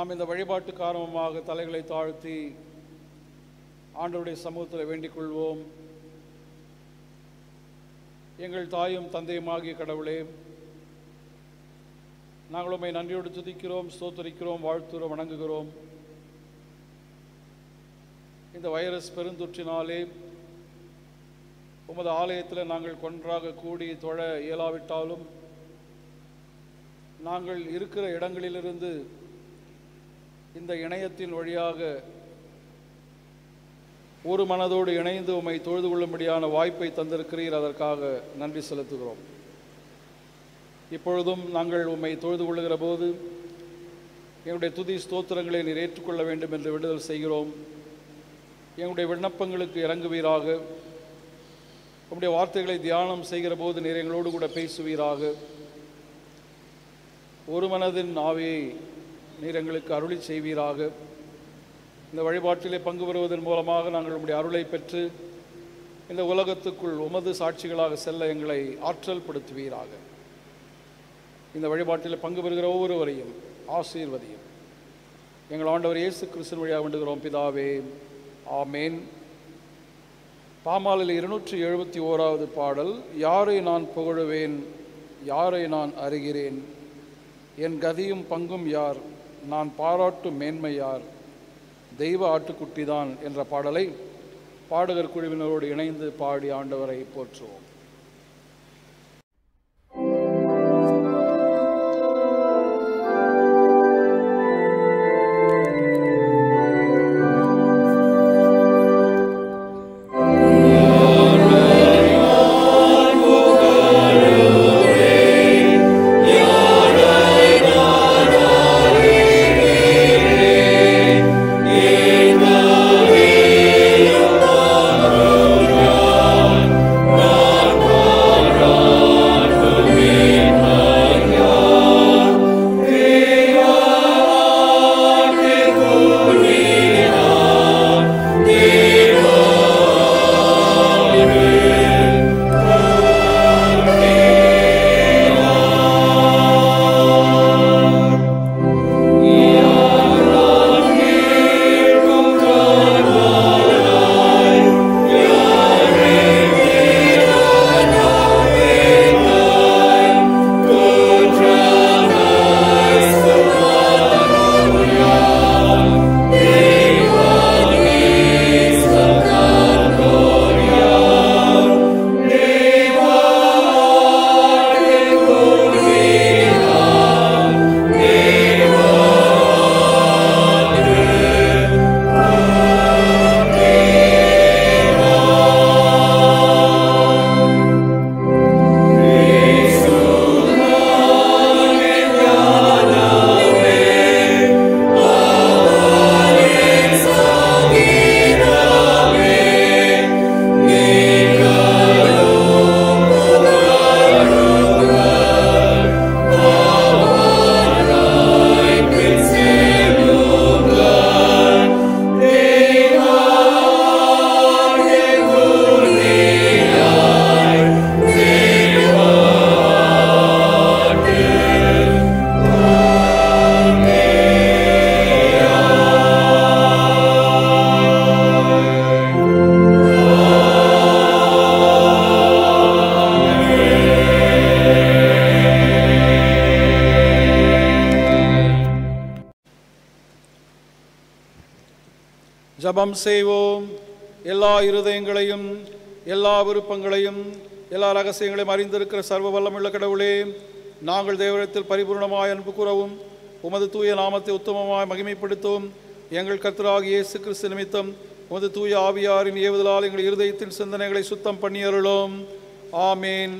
நாம் இந்த வழிபாட்டு காரணமாக தலைகளை தாழ்த்தி ஆண்டவருடைய சமூகத்தில் வேண்டிக் கொள்வோம் எங்கள் தாயும் தந்தையுமாகிய கடவுளே நாங்கள் உம்மை நன்றியோடு துதிக்கிறோம் ஸ்தோத்தரிக்கிறோம் வாழ்த்துகிறோம் வணங்குகிறோம் இந்த வைரஸ் பெருந்தொற்றினாலே உமது ஆலயத்தில் நாங்கள் கொன்றாக கூடி தொழ இயலாவிட்டாலும் நாங்கள் இருக்கிற இடங்களிலிருந்து இந்த இணையத்தின் வழியாக ஒரு மனதோடு இணைந்து உம்மை தொழுது கொள்ளும்படியான வாய்ப்பை தந்திருக்கிறீர் அதற்காக நன்றி செலுத்துகிறோம் இப்பொழுதும் நாங்கள் உம்மை தொழுது கொள்ளுகிற போது எங்களுடைய துதி ஸ்தோத்திரங்களை நீர் ஏற்றுக்கொள்ள வேண்டும் என்று விடுதல் செய்கிறோம் எங்களுடைய விண்ணப்பங்களுக்கு இறங்குவீராக உம்முடைய வார்த்தைகளை தியானம் செய்கிற போது நீர் எங்களோடு கூட பேசுவீராக ஒரு மனதின் ஆவியை நீர் எங்களுக்கு அருளி செய்வீராக இந்த வழிபாட்டிலே பங்கு பெறுவதன் மூலமாக நாங்கள் உம்முடைய அருளை பெற்று இந்த உலகத்துக்குள் உமது சாட்சிகளாக செல்ல எங்களை ஆற்றல் படுத்துவீராக இந்த வழிபாட்டில் பங்கு பெறுகிற ஒவ்வொருவரையும் ஆசீர்வதியும் எங்கள் ஆண்டவர் இயேசு கிறிஸ்துவின் வழியாக வேண்டுகிறோம் பிதாவே ஆமேன் பாமாலில் இருநூற்றி எழுபத்தி ஓராவது பாடல் யாரை நான் புகழுவேன் யாரை நான் அறிகிறேன் என் கதியும் பங்கும் யார் நான் பாராட்டும் மேன்மை யார் தெய்வ ஆட்டுக்குட்டிதான் என்ற பாடலை பாடகர் குழுவினரோடு இணைந்து பாடி ஆண்டவரை போற்றுவோம் ஜபம் செய்வோம் எல்லா இருதயங்களையும் எல்லா விருப்பங்களையும் எல்லா ரகசியங்களையும் அறிந்திருக்கிற சர்வ வல்லமுள்ள கடவுளே நாங்கள் தேவரத்தில் பரிபூர்ணமாய் அன்பு கூறவும் உமது தூய நாமத்தை உத்தமமாய் மகிமைப்படுத்தவும் எங்கள் கர்த்தராகிய இயேசு கிறிஸ்து நிமித்தம் உமது தூய ஆவியாரின் ஏவுதலால் எங்கள் இருதயத்தின் சிந்தனைகளை சுத்தம் பண்ணியருளோம் ஆமேன்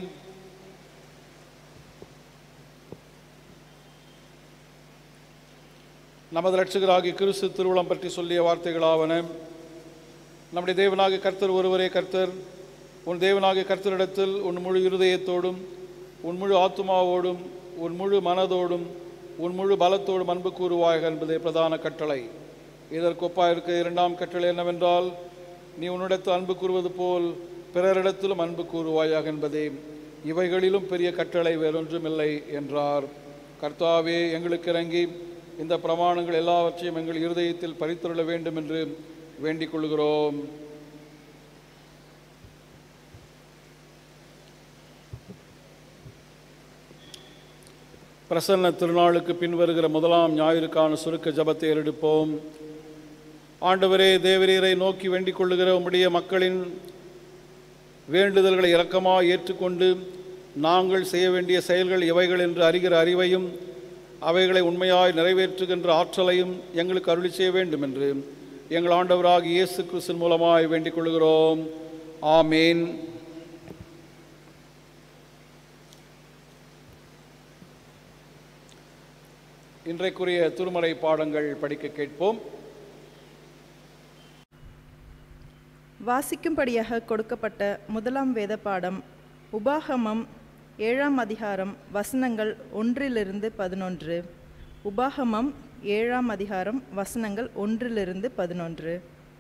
நமது ரட்சகராகிய கிறிஸ்து திருவுளம் பற்றி சொல்லிய வார்த்தைகளாவன நம்முடைய தேவனாகிய கர்த்தர் ஒருவரே கர்த்தர் உன் தேவனாகிய கர்த்தரிடத்தில் உன் முழு இருதயத்தோடும் உன் முழு ஆத்துமாவோடும் உன் முழு மனதோடும் உன் முழு பலத்தோடும் அன்பு கூறுவாயாக என்பதே பிரதான கட்டளை இதற்கு ஒப்பாயிருக்க இரண்டாம் கட்டளை என்னவென்றால் நீ உன்னிடத்தில் அன்பு கூறுவது போல் பிறரிடத்திலும் அன்பு கூறுவாயாக என்பதே இவைகளிலும் பெரிய கட்டளை வேறொன்றுமில்லை என்றார் கர்த்தாவே எங்களுக்கு இறங்கி இந்த பிரமாணங்கள் எல்லாவற்றையும் எங்கள் இருதயத்தில் பரித்துள்ள வேண்டும் என்று வேண்டிக் கொள்கிறோம் பிரசன்ன திருநாளுக்கு பின்வருகிற முதலாம் ஞாயிறுக்கான சுருக்க ஜபத்தை எடுப்போம் ஆண்டவரே தேவரீரை நோக்கி வேண்டிக் கொள்ளுகிற உம்முடைய மக்களின் வேண்டுதல்களை இரக்கமாக ஏற்றுக்கொண்டு நாங்கள் செய்ய வேண்டிய செயல்கள் எவைகள் என்று அறிகிற அறிவையும் அவைகளை உண்மையாய் நிறைவேற்றுகின்ற ஆற்றலையும் எங்களுக்கு அருளி செய்ய வேண்டும் என்று எங்கள் ஆண்டவராக இயேசு கிறிஸ்து மூலமாய் வேண்டிக் கொள்கிறோம் ஆமேன் இன்றைக்குரிய திருமறை பாடங்கள் படிக்க கேட்போம் வாசிக்கும்படியாக கொடுக்கப்பட்ட முதலாம் வேத பாடம் உபாகமம் ஏழாம் அதிகாரம் வசனங்கள் ஒன்றிலிருந்து பதினொன்று உபாகமம் ஏழாம் அதிகாரம் வசனங்கள் ஒன்றிலிருந்து பதினொன்று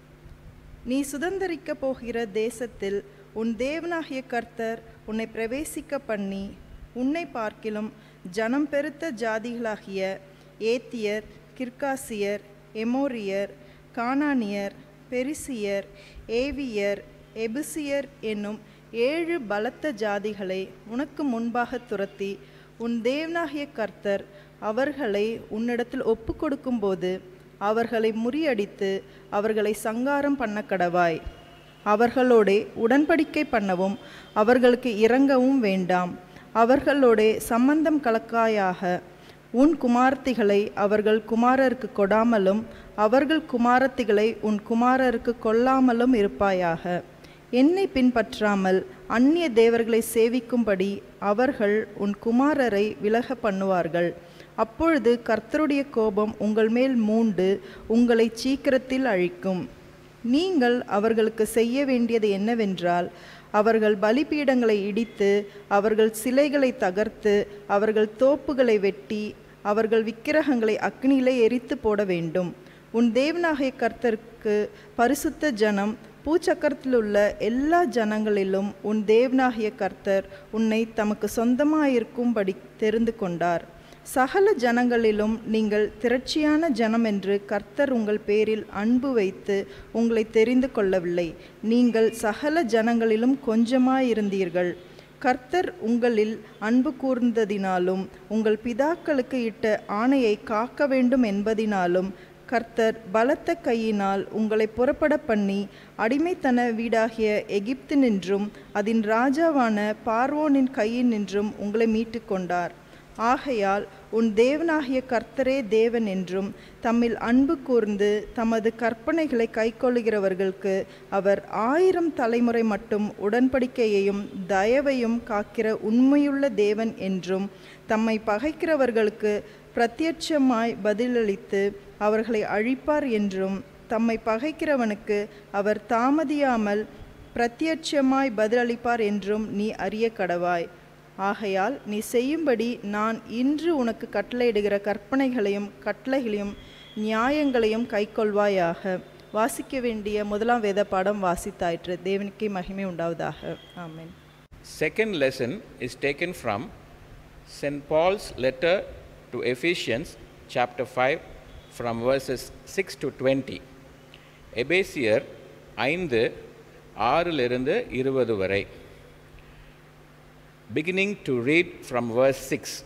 நீ சுதந்தரிக்கப் போகிற தேசத்தில் உன் தேவனாகிய கர்த்தர் உன்னை பிரவேசிக்க பண்ணி உன்னை பார்க்கிலும் ஜனம் பெருத்த ஜாதிகளாகிய ஏத்தியர் கிர்காசியர் எமோரியர் கானானியர் பெரிசியர் ஏவியர் எபுசியர் என்னும் ஏழு பலத்த ஜாதிகளை உனக்கு முன்பாக துரத்தி உன் தேவனாகிய கர்த்தர் அவர்களை உன்னிடத்தில் ஒப்பு கொடுக்கும்போது அவர்களை முறியடித்து அவர்களை சங்காரம் பண்ண கடவாய் அவர்களோடே உடன்படிக்கை பண்ணவும் அவர்களுக்கு இறங்கவும் வேண்டாம் அவர்களோடே சம்பந்தம் கலக்காயாக உன் குமாரத்திகளை அவர்கள் குமாரருக்கு கொடாமலும் அவர்கள் குமாரத்திகளை உன் குமாரருக்கு கொல்லாமலும் இருப்பாயாக என்னை பின்பற்றாமல் அந்நிய தேவர்களை சேவிக்கும்படி அவர்கள் உன் குமாரரை விலக பண்ணுவார்கள் அப்பொழுது கர்த்தருடைய கோபம் உங்கள் மேல் மூண்டு உங்களை சீக்கிரத்தில் அழிக்கும் நீங்கள் அவர்களுக்கு செய்ய வேண்டியது என்னவென்றால் அவர்கள் பலிபீடங்களை இடித்து அவர்கள் சிலைகளை தகர்த்து அவர்கள் தோப்புகளை வெட்டி அவர்கள் விக்கிரகங்களை அக்னியிலே எரித்து போட வேண்டும் உன் தேவனாகிய கர்த்தருக்கு பரிசுத்த ஜனம் பூச்சக்கரத்தில் உள்ள எல்லா ஜனங்களிலும் உன் தேவனாகிய கர்த்தர் உன்னை தமக்கு சொந்தமாயிருக்கும்படி தெரிந்து கொண்டார் சகல ஜனங்களிலும் நீங்கள் திரட்சியான ஜனம் என்று கர்த்தர் உங்கள் பேரில் அன்பு வைத்து உங்களை தெரிந்து கொள்ளவில்லை நீங்கள் சகல ஜனங்களிலும் கொஞ்சமாயிருந்தீர்கள் கர்த்தர் உங்களில் அன்பு கூர்ந்ததினாலும் உங்கள் பிதாக்களுக்கு இட்ட ஆணையை காக்க வேண்டும் என்பதினாலும் கர்த்தர் பலத்த கையினால் உங்களை புறப்பட பண்ணி அடிமைத்தன வீடாகிய எகிப்தினின்றும் அதன் ராஜாவான பார்வோனின் கையினின்றும் உங்களை மீட்டு கொண்டார் ஆகையால் உன் தேவனாகிய கர்த்தரே தேவன் என்றும் தம்மில் அன்பு கூர்ந்து தமது கற்பனைகளை கைக்கொள்ளுகிறவர்களுக்கு அவர் ஆயிரம் தலைமுறை மட்டும் உடன்படிக்கையையும் தயவையும் காக்கிற உண்மையுள்ள தேவன் என்றும் தம்மை பகைக்கிறவர்களுக்கு பிரத்யட்சமாய் பதிலளித்து அவர்களை அழிப்பார் என்றும் தம்மை பகைக்கிறவனுக்கு அவர் தாமதியாமல் பிரத்யட்சமாய் பதிலளிப்பார் என்றும் நீ அறிய கடவாய் ஆகையால் நீ செய்யும்படி நான் இன்று உனக்கு கட்டளையிடுகிற கற்பனைகளையும் கட்டளைகளையும் நியாயங்களையும் கைக்கொள்வாயாக வாசிக்க வேண்டிய முதலாம் வேத பாடம் வாசித்தாயிற்று தேவனுக்கே மகிமை உண்டாவதாக ஆமென் Second lesson is taken from St. Paul's letter to Ephesians, chapter 5, from verses 6 to 20. எபேசியர் ஐந்து ஆறிலிருந்து இருபது வரை beginning to read from verse 6.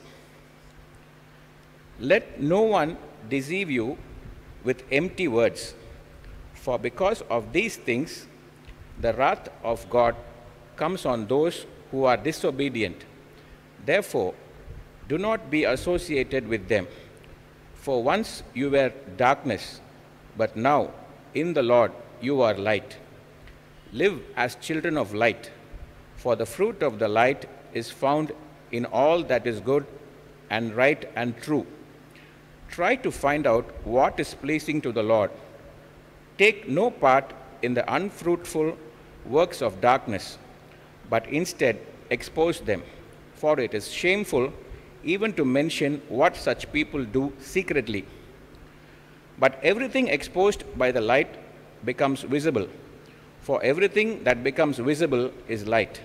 Let no one deceive you with empty words, for because of these things the wrath of God comes on those who are disobedient. Therefore, do not be associated with them. For once you were darkness, but now in the Lord you are light. Live as children of light, for the fruit of the light is found in all that is good and right and true. Try to find out what is pleasing to the Lord. Take no part in the unfruitful works of darkness, but instead expose them, for it is shameful even to mention what such people do secretly. But everything exposed by the light becomes visible, for everything that becomes visible is light.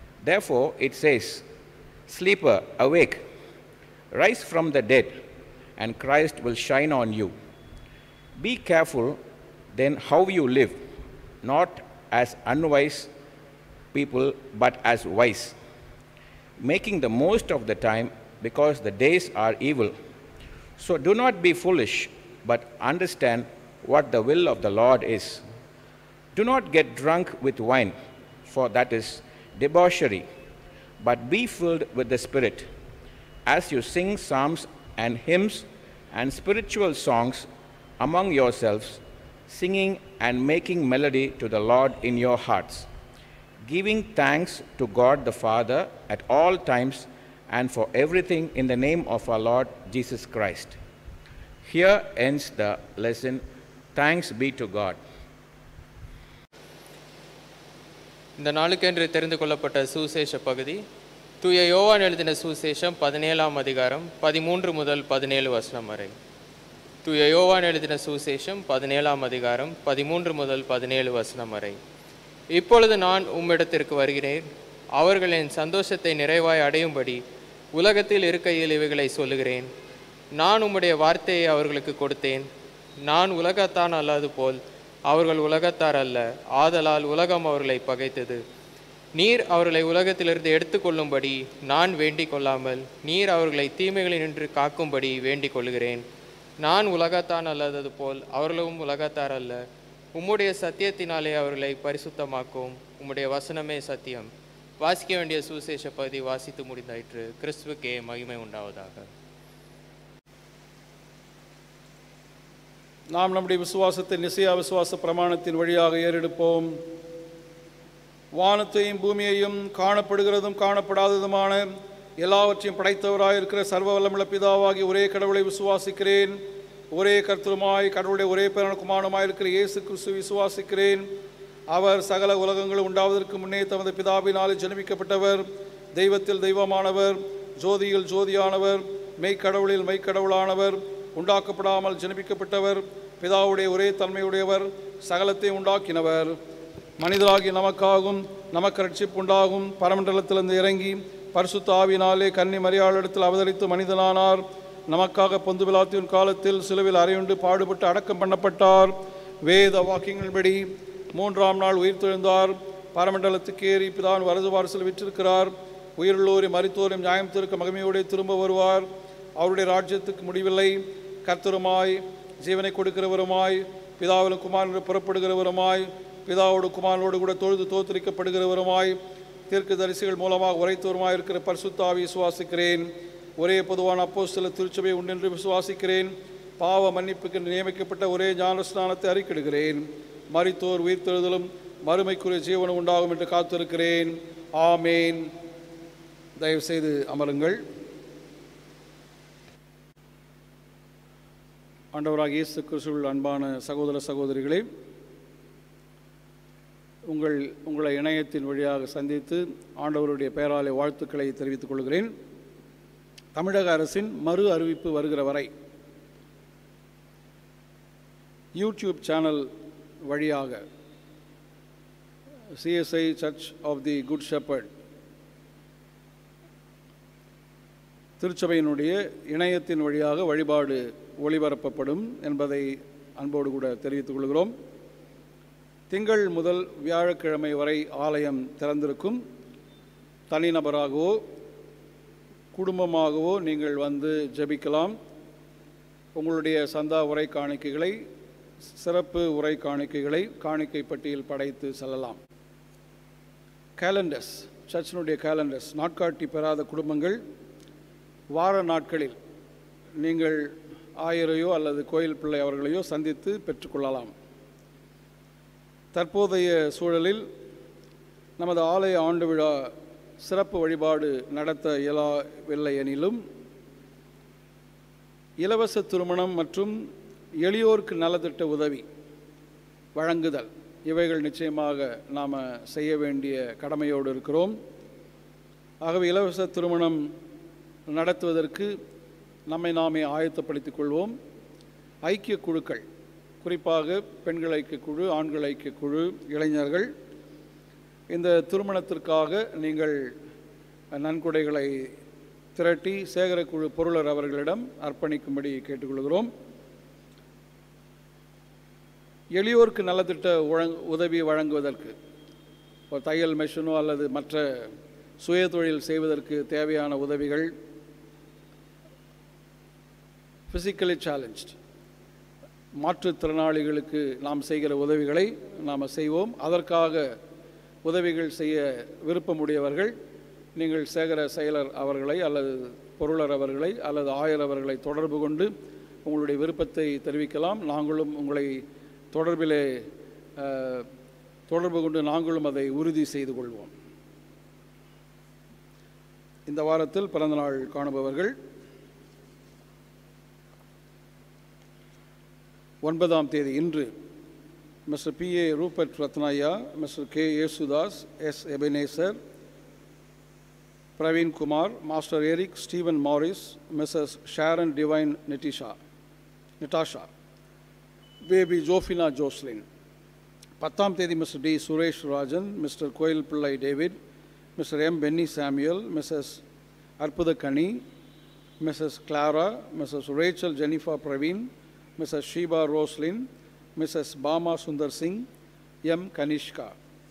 Therefore, it says, Sleeper, awake, rise from the dead, and Christ will shine on you. Be careful then how you live, not as unwise people, but as wise, making the most of the time because the days are evil. So do not be foolish, but understand what the will of the Lord is. Do not get drunk with wine, for that is debauchery, but be filled with the Spirit, as you sing psalms and hymns and spiritual songs among yourselves, singing and making melody to the Lord in your hearts, giving thanks to God the Father at all times and for everything in the name of our Lord Jesus Christ. Here ends the lesson. Thanks be to God. இந்த நாளுக்கென்று தெரிந்து கொள்ளப்பட்ட சுசேஷ பகுதி தூய யோவான் எழுதின சுசேஷம் பதினேழாம் அதிகாரம் பதிமூன்று முதல் பதினேழு வசனம் வரை தூய யோவான் எழுதின சுசேஷம் பதினேழாம் அதிகாரம் பதிமூன்று முதல் பதினேழு வசனம் வரை இப்பொழுது நான் உம்மிடத்திற்கு வருகிறேன் அவர்கள் என் சந்தோஷத்தை நிறைவாய் அடையும்படி உலகத்தில் இருக்கையில் இவைகளை சொல்லுகிறேன் நான் உம்முடைய வார்த்தையை அவர்களுக்கு கொடுத்தேன் நான் உலகத்தான் அல்லாது போல் அவர்கள் உலகத்தார் அல்ல ஆதலால் உலகம் அவர்களை பகைத்தது நீர் அவர்களை உலகத்திலிருந்து எடுத்துக்கொள்ளும்படி நான் வேண்டிக் கொள்ளாமல் நீர் அவர்களை தீமைகளினின்று காக்கும்படி வேண்டிக் கொள்கிறேன் நான் உலகத்தான் அல்லாதது போல் அவர்களும் உலகத்தார் அல்ல உம்முடைய சத்தியத்தினாலே அவர்களை பரிசுத்தமாக்கும் உம்முடைய வசனமே சத்தியம் வாசிக்க வேண்டிய சுவிசேஷ பகுதி வாசித்து முடிந்தாயிற்று கிறிஸ்துவுக்கே மகிமை உண்டாவதாக நாம் நம்முடைய விசுவாசத்தை நிசையா விசுவாச பிரமாணத்தின் வழியாக ஏறெடுப்போம் வானத்தையும் பூமியையும் காணப்படுகிறதும் காணப்படாததுமான எல்லாவற்றையும் படைத்தவராயிருக்கிற சர்வ வல்லமுள்ள பிதாவாகி ஒரே கடவுளை விசுவாசிக்கிறேன் ஒரே கர்த்தருமாய் கடவுளுடைய ஒரே பேரனுக்குமானுமாய் இருக்கிற இயேசு கிறிஸ்து விசுவாசிக்கிறேன் அவர் சகல உலகங்களும் உண்டாவதற்கு முன்னே தமது பிதாவினாலே ஜெனிப்பிக்கப்பட்டவர் தெய்வத்தில் தெய்வமானவர் ஜோதியில் ஜோதியானவர் மெய்க்கடவுளில் மெய்க்கடவுளானவர் உண்டாக்கப்படாமல் ஜெனிப்பிக்கப்பட்டவர் பிதாவுடைய ஒரே தன்மையுடையவர் சகலத்தை உண்டாக்கினவர் மனிதராகி நமக்காகும் நமக்கு ரட்சிப்பு உண்டாகும் பரமண்டலத்திலிருந்து இறங்கி பரிசுத்த ஆவினாலே கன்னி மரியாளிடத்தில் அவதரித்து மனிதனானார் நமக்காக பொந்து விழாத்தின் காலத்தில் சிலுவில் அறையுண்டு பாடுபட்டு அடக்கம் பண்ணப்பட்டார் வேத வாக்கியங்களின்படி மூன்றாம் நாள் உயிர்த்தெழுந்தார் பரமண்டலத்துக்கு ஏறி பிதான் வரது வாரசில் விற்றிருக்கிறார் உயிருள்ளோரையும் மறித்தோரையும் நியாயம் தீர்க்க மகிமையோடு திரும்ப வருவார் அவருடைய ராஜ்யத்துக்கு முடிவில்லை கர்த்தருமாய் ஜீவனை கொடுக்கிறவருமாய் பிதாவிலும் குமாரன் புறப்படுகிறவருமாய் பிதாவோடு குமாரனோடு கூட தொழுது தோத்தரிக்கப்படுகிறவருமாய் தீர்க்க தரிசிகள் மூலமாக உரைத்தவருமாய் இருக்கிற பரிசுத்தாவி விசுவாசிக்கிறேன் ஒரே பொதுவான அப்போஸ்தல திருச்சபை உண்டென்று விசுவாசிக்கிறேன் பாவ மன்னிப்புக்கு நியமிக்கப்பட்ட ஒரே ஞானஸ்நானத்தை அறிக்கிடுகிறேன் மரித்தோர் உயிர்த்தெழுதலும் மறுமைக்குரிய ஜீவனம் உண்டாகும் என்று காத்திருக்கிறேன் ஆமேன் தயவுசெய்து அமருங்கள் ஆண்டவராக இயேசு கிறிஸ்துவில் அன்பான சகோதர சகோதரிகளே உங்கள் உங்களை இணையத்தின் வழியாக சந்தித்து ஆண்டவருடைய பெயராலே வாழ்த்துக்களை தெரிவித்துக் கொள்கிறேன் தமிழக அரசின் மறு அறிவிப்பு வருகிற வரை யூடியூப் சேனல் வழியாக CSI church of the good shepherd திருச்சபையினுடைய இணையத்தின் வழியாக வழிபாடு ஒளிபரப்பப்படும் என்பதை அன்போடு கூட தெரிவித்துக் கொள்கிறோம் திங்கள் முதல் வியாழக்கிழமை வரை ஆலயம் திறந்திருக்கும் தனிநபராகவோ குடும்பமாகவோ நீங்கள் வந்து ஜெபிக்கலாம் உங்களுடைய சந்தா உரை காணிக்கைகளை சிறப்பு உரை காணிக்கைகளை காணிக்கை பட்டியல் படைத்து செல்லலாம் கேலண்டர்ஸ் சர்ச்சினுடைய கேலண்டர்ஸ் நாட்காட்டி பெறாத குடும்பங்கள் வார நாட்களில் நீங்கள் ஆயரையோ அல்லது கோயில் பிள்ளை அவர்களையோ சந்தித்து பெற்றுக்கொள்ளலாம் தற்போதைய சூழலில் நமது ஆலய ஆண்டு விழா சிறப்பு வழிபாடு நடத்த இயலவில்லை எனிலும் இலவச திருமணம் மற்றும் எளியோருக்கு நலத்திட்ட உதவி வழங்குதல் இவைகள் நிச்சயமாக நாம் செய்ய வேண்டிய கடமையோடு இருக்கிறோம் ஆகவே இலவச திருமணம் நடத்துவதற்கு நம்மை நாமே ஆயத்தப்படுத்திக் கொள்வோம் ஐக்கிய குழுக்கள் குறிப்பாக பெண்கள் ஐக்கிய குழு ஆண்கள் ஐக்கிய குழு இளைஞர்கள் இந்த திருமணத்திற்காக நீங்கள் நன்கொடைகளை திரட்டி சேகரக்குழு பொருளர் அவர்களிடம் அர்ப்பணிக்கும்படி கேட்டுக்கொள்கிறோம் எளியோருக்கு நலத்திட்ட உழங் உதவி வழங்குவதற்கு ஒரு தையல் மெஷினோ அல்லது மற்ற சுயதொழில் செய்வதற்கு தேவையான உதவிகள் ஃபிசிக்கலி சேலஞ்ச்ட் மாற்றுத்திறனாளிகளுக்கு நாம் செய்கிற உதவிகளை நாம் செய்வோம் அதற்காக உதவிகள் செய்ய விருப்பமுடையவர்கள் நீங்கள் சேகர செயலர் அவர்களை அல்லது பொருளர் அவர்களை அல்லது ஆயர் அவர்களை தொடர்பு கொண்டு உங்களுடைய விருப்பத்தை தெரிவிக்கலாம் நாங்களும் உங்களை தொடர்பிலே அஹ், தொடர்பு கொண்டு நாங்களும் அதை உறுதி செய்து கொள்வோம் இந்த வாரத்தில் பிறந்தநாள் காணுபவர்கள் ஒன்பதாம் தேதி இன்று Mr P A Rupert Ratnaiah Mr K Yesudas S Ebenezer Praveen Kumar master Eric Steven Maurice Mrs Sharon Divine Nitisha Nitasha baby Jofina Joslin பத்தாம் தேதி Mr T Suresh Rajan Mr Koil Pillai David Mr M Benny Samuel Mrs Arputhakani Mrs Clara Mrs Rachel Jenifa Praveen Mrs Sheba Roslin Mrs Bama Sundar Singh M Kanishka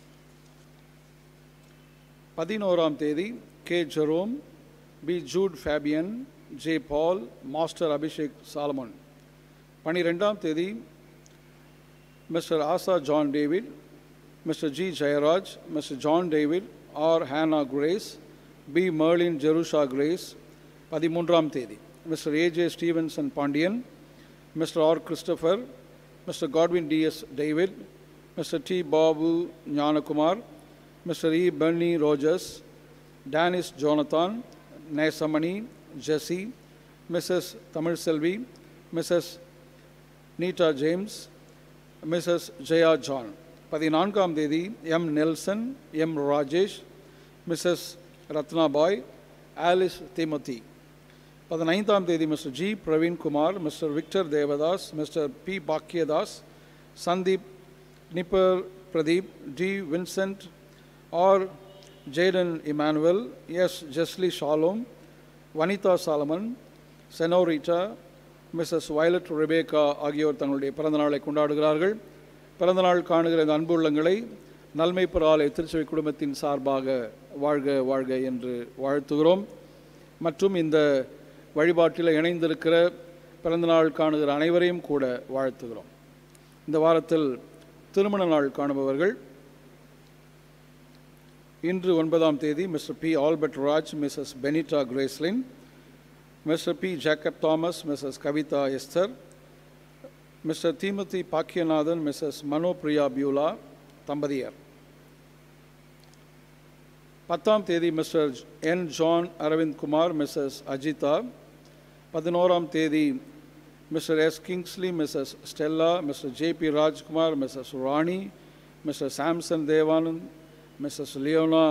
பதினோராம் தேதி K Jerome P Jude Fabian J Paul master Abhishek Solomon பனிரெண்டாம் தேதி Mr Asa John David Mr G Jayaraj Mr John David R Hannah Grace P Marlin Jerusha Grace பதிமூன்றாம் தேதி Mr A J Stevenson Pandian Mr R Christopher Mr Godwin D S David Mr D Babu Gnanakumar Mr E Bernie Rogers Dennis Jonathan Nesamani Jessie Mrs Tamilselvi Mrs Neeta James Mrs Jaya John பதினான்காம் தேதி M Nelson M Rajesh Mrs Ratnabai Alice Timothy பதினைந்தாம் தேதி Mr G Praveenkumar Mr Victor Devadas Mr P Bakkiyadas Sandeep நிப்பர் Pradeep D Vincent R Jaden Emmanuel S Jesly Shalom Vanitha Solomon Senorita Mrs Violet Rebecca ஆகியோர் தங்களுடைய பிறந்தநாளை கொண்டாடுகிறார்கள் பிறந்தநாள் காணுகிற இந்த அன்புள்ளங்களை நன்மை பெறாலை திருச்சபை குடும்பத்தின் சார்பாக வாழ்க வாழ்க என்று வாழ்த்துகிறோம் மற்றும் இந்த வழிபாட்டில் இணைந்திருக்கிற பிறந்தநாள் காணுகிற அனைவரையும் கூட வாழ்த்துகிறோம் இந்த வாரத்தில் திருமண நாள் காணுபவர்கள் இன்று ஒன்பதாம் தேதி Mr P Albert Raj Mrs Benita Gracelin Mr P Jacob Thomas Mrs Kavitha Esther Mr Timothy Bakkiyanathan Mrs Manopriya Beulah தம்பதியர் பத்தாம் தேதி Mr N John Aravind Kumar Mrs Ajitha பதினோராம் தேதி Mr S Kingsley Mrs Stella Mr J P Rajkumar Mrs Rani Mr Samson Devanand Mrs Leona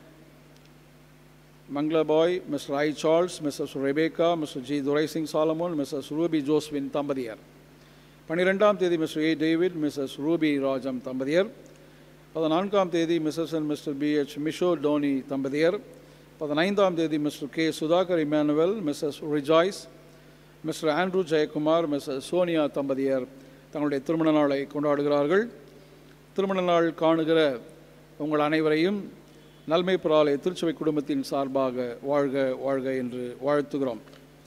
Mangalabai Mr I Charles Mrs Rebecca Mr G Duraisingh Solomon Mrs Ruby Joswin தம்பதியர் பன்னிரெண்டாம் தேதி Mr ஏ David Mrs Ruby Rajam தம்பதியர் பதினான்காம் தேதி Mrs and Mr P H Misho Tony தம்பதியர் பதினைந்தாம் தேதி Mr K Sudhakar Emmanuel Mrs Rejoice Mr Andrew Jayakumar Mrs Sonia தம்பதியர் தங்களுடைய திருமண நாளை கொண்டாடுகிறார்கள் திருமண நாள் காணுகிற உங்கள் அனைவரையும் நல்மை பிராலை திருச்சபை குடும்பத்தின் சார்பாக வாழ்க வாழ்க என்று வாழ்த்துகிறோம்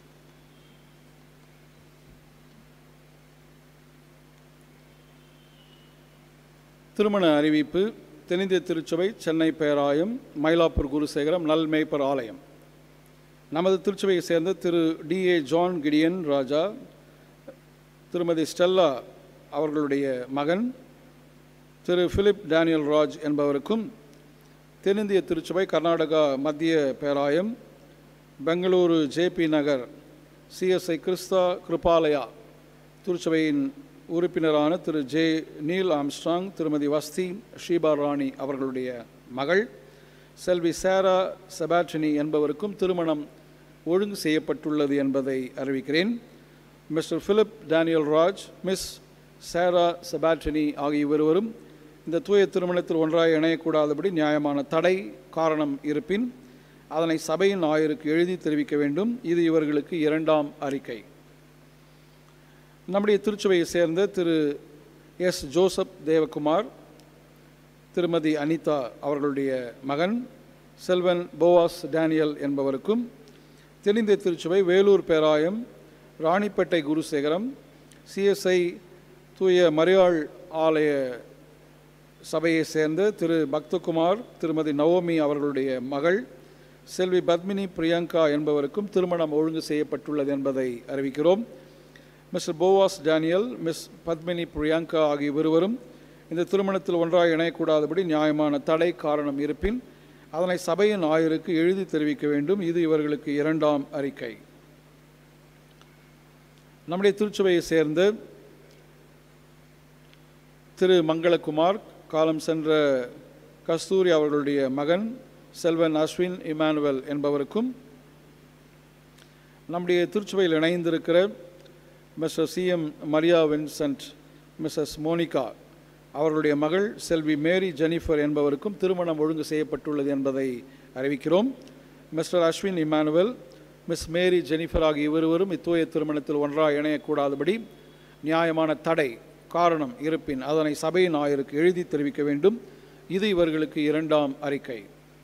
திருமண அறிவிப்பு தென்னிந்திய திருச்சபை சென்னை பேராயம் மயிலாப்பூர் குருசேகரம் நல்மேய்ப்பர் ஆலயம் நமது திருச்சபையை சேர்ந்த திரு T A John Gideon Raja திருமதி ஸ்டெல்லா அவர்களுடைய மகன் திரு பிலிப் டேனியல் ராஜ் என்பவருக்கும் தென்னிந்திய திருச்சபை கர்நாடகா மத்திய பேராயம் பெங்களூரு ஜேபி நகர் சிஎஸ்ஐ கிறிஸ்தா கிருபாலயா திருச்சபையின் உறுப்பினரான திரு ஜே நீல் ஆம்ஸ்ட்ராங் திருமதி வஸ்தி ஷீபா ராணி அவர்களுடைய மகள் செல்வி சேரா செபாட்டினி என்பவருக்கும் திருமணம் ஒழுங்கு செய்யப்பட்டுள்ளது என்பதை அறிவிக்கிறேன் Mr Philip Daniel Raj Miss Sarah Sebatini ஆகிய இருவரும் இந்த தூய திருமணத்தில் ஒன்றாக இணையக்கூடாதபடி நியாயமான தடை காரணம் இருப்பின் அதனை சபையின் ஆயருக்கு எழுதி தெரிவிக்க வேண்டும் இது இவர்களுக்கு இரண்டாம் அறிக்கை நம்முடைய திருச்சபையை சேர்ந்த திரு எஸ் ஜோசப் தேவகுமார் திருமதி அனிதா அவர்களுடைய மகன் செல்வன் போவாஸ் டேனியல் என்பவருக்கும் தென்னிந்திய திருச்சபை வேலூர் பேராயம் ராணிப்பேட்டை குருசேகரம் சிஎஸ்ஐ தூய மரியாள் ஆலய சபையை சேர்ந்த திரு பக்தகுமார் திருமதி நவோமி அவர்களுடைய மகள் செல்வி பத்மினி பிரியங்கா என்பவருக்கும் திருமணம் ஒழுங்கு செய்யப்பட்டுள்ளது என்பதை அறிவிக்கிறோம் Mr Boaz Daniel Miss Padmini Priyanka ஆகிய இருவரும் இந்த திருமணத்தில் ஒன்றாக இணையக்கூடாதபடி நியாயமான தடை காரணம் இருப்பின் அதனை சபையின் ஆயருக்கு எழுதி தெரிவிக்க வேண்டும் இது இவர்களுக்கு இரண்டாம் அறிக்கை நம்முடைய திருச்சபையை சேர்ந்த திரு மங்களகுமார் காலம் சென்ற கஸ்தூரி அவர்களுடைய மகன் செல்வன் அஸ்வின் இமானுவல் என்பவருக்கும் நம்முடைய திருச்சபையில் இணைந்திருக்கிற mister CM Maria Vincent Mrs Monica அவர்களுடைய மகள் செல்வி மேரி ஜெனிஃபர் என்பவருக்கும் திருமணம் ஒழுங்கு செய்யப்பட்டுள்ளது என்பதை அறிவிக்கிறோம் Mr Ashwin Emmanuel Miss Mary Jennifer ஆகிய இருவரும் இத்தூய திருமணத்தில் ஒன்றாக இணையக்கூடாதபடி நியாயமான தடை காரணம் இருப்பின் அதனை சபையின் ஆயருக்கு எழுதி தெரிவிக்க வேண்டும் இது இவர்களுக்கு இரண்டாம் அறிக்கை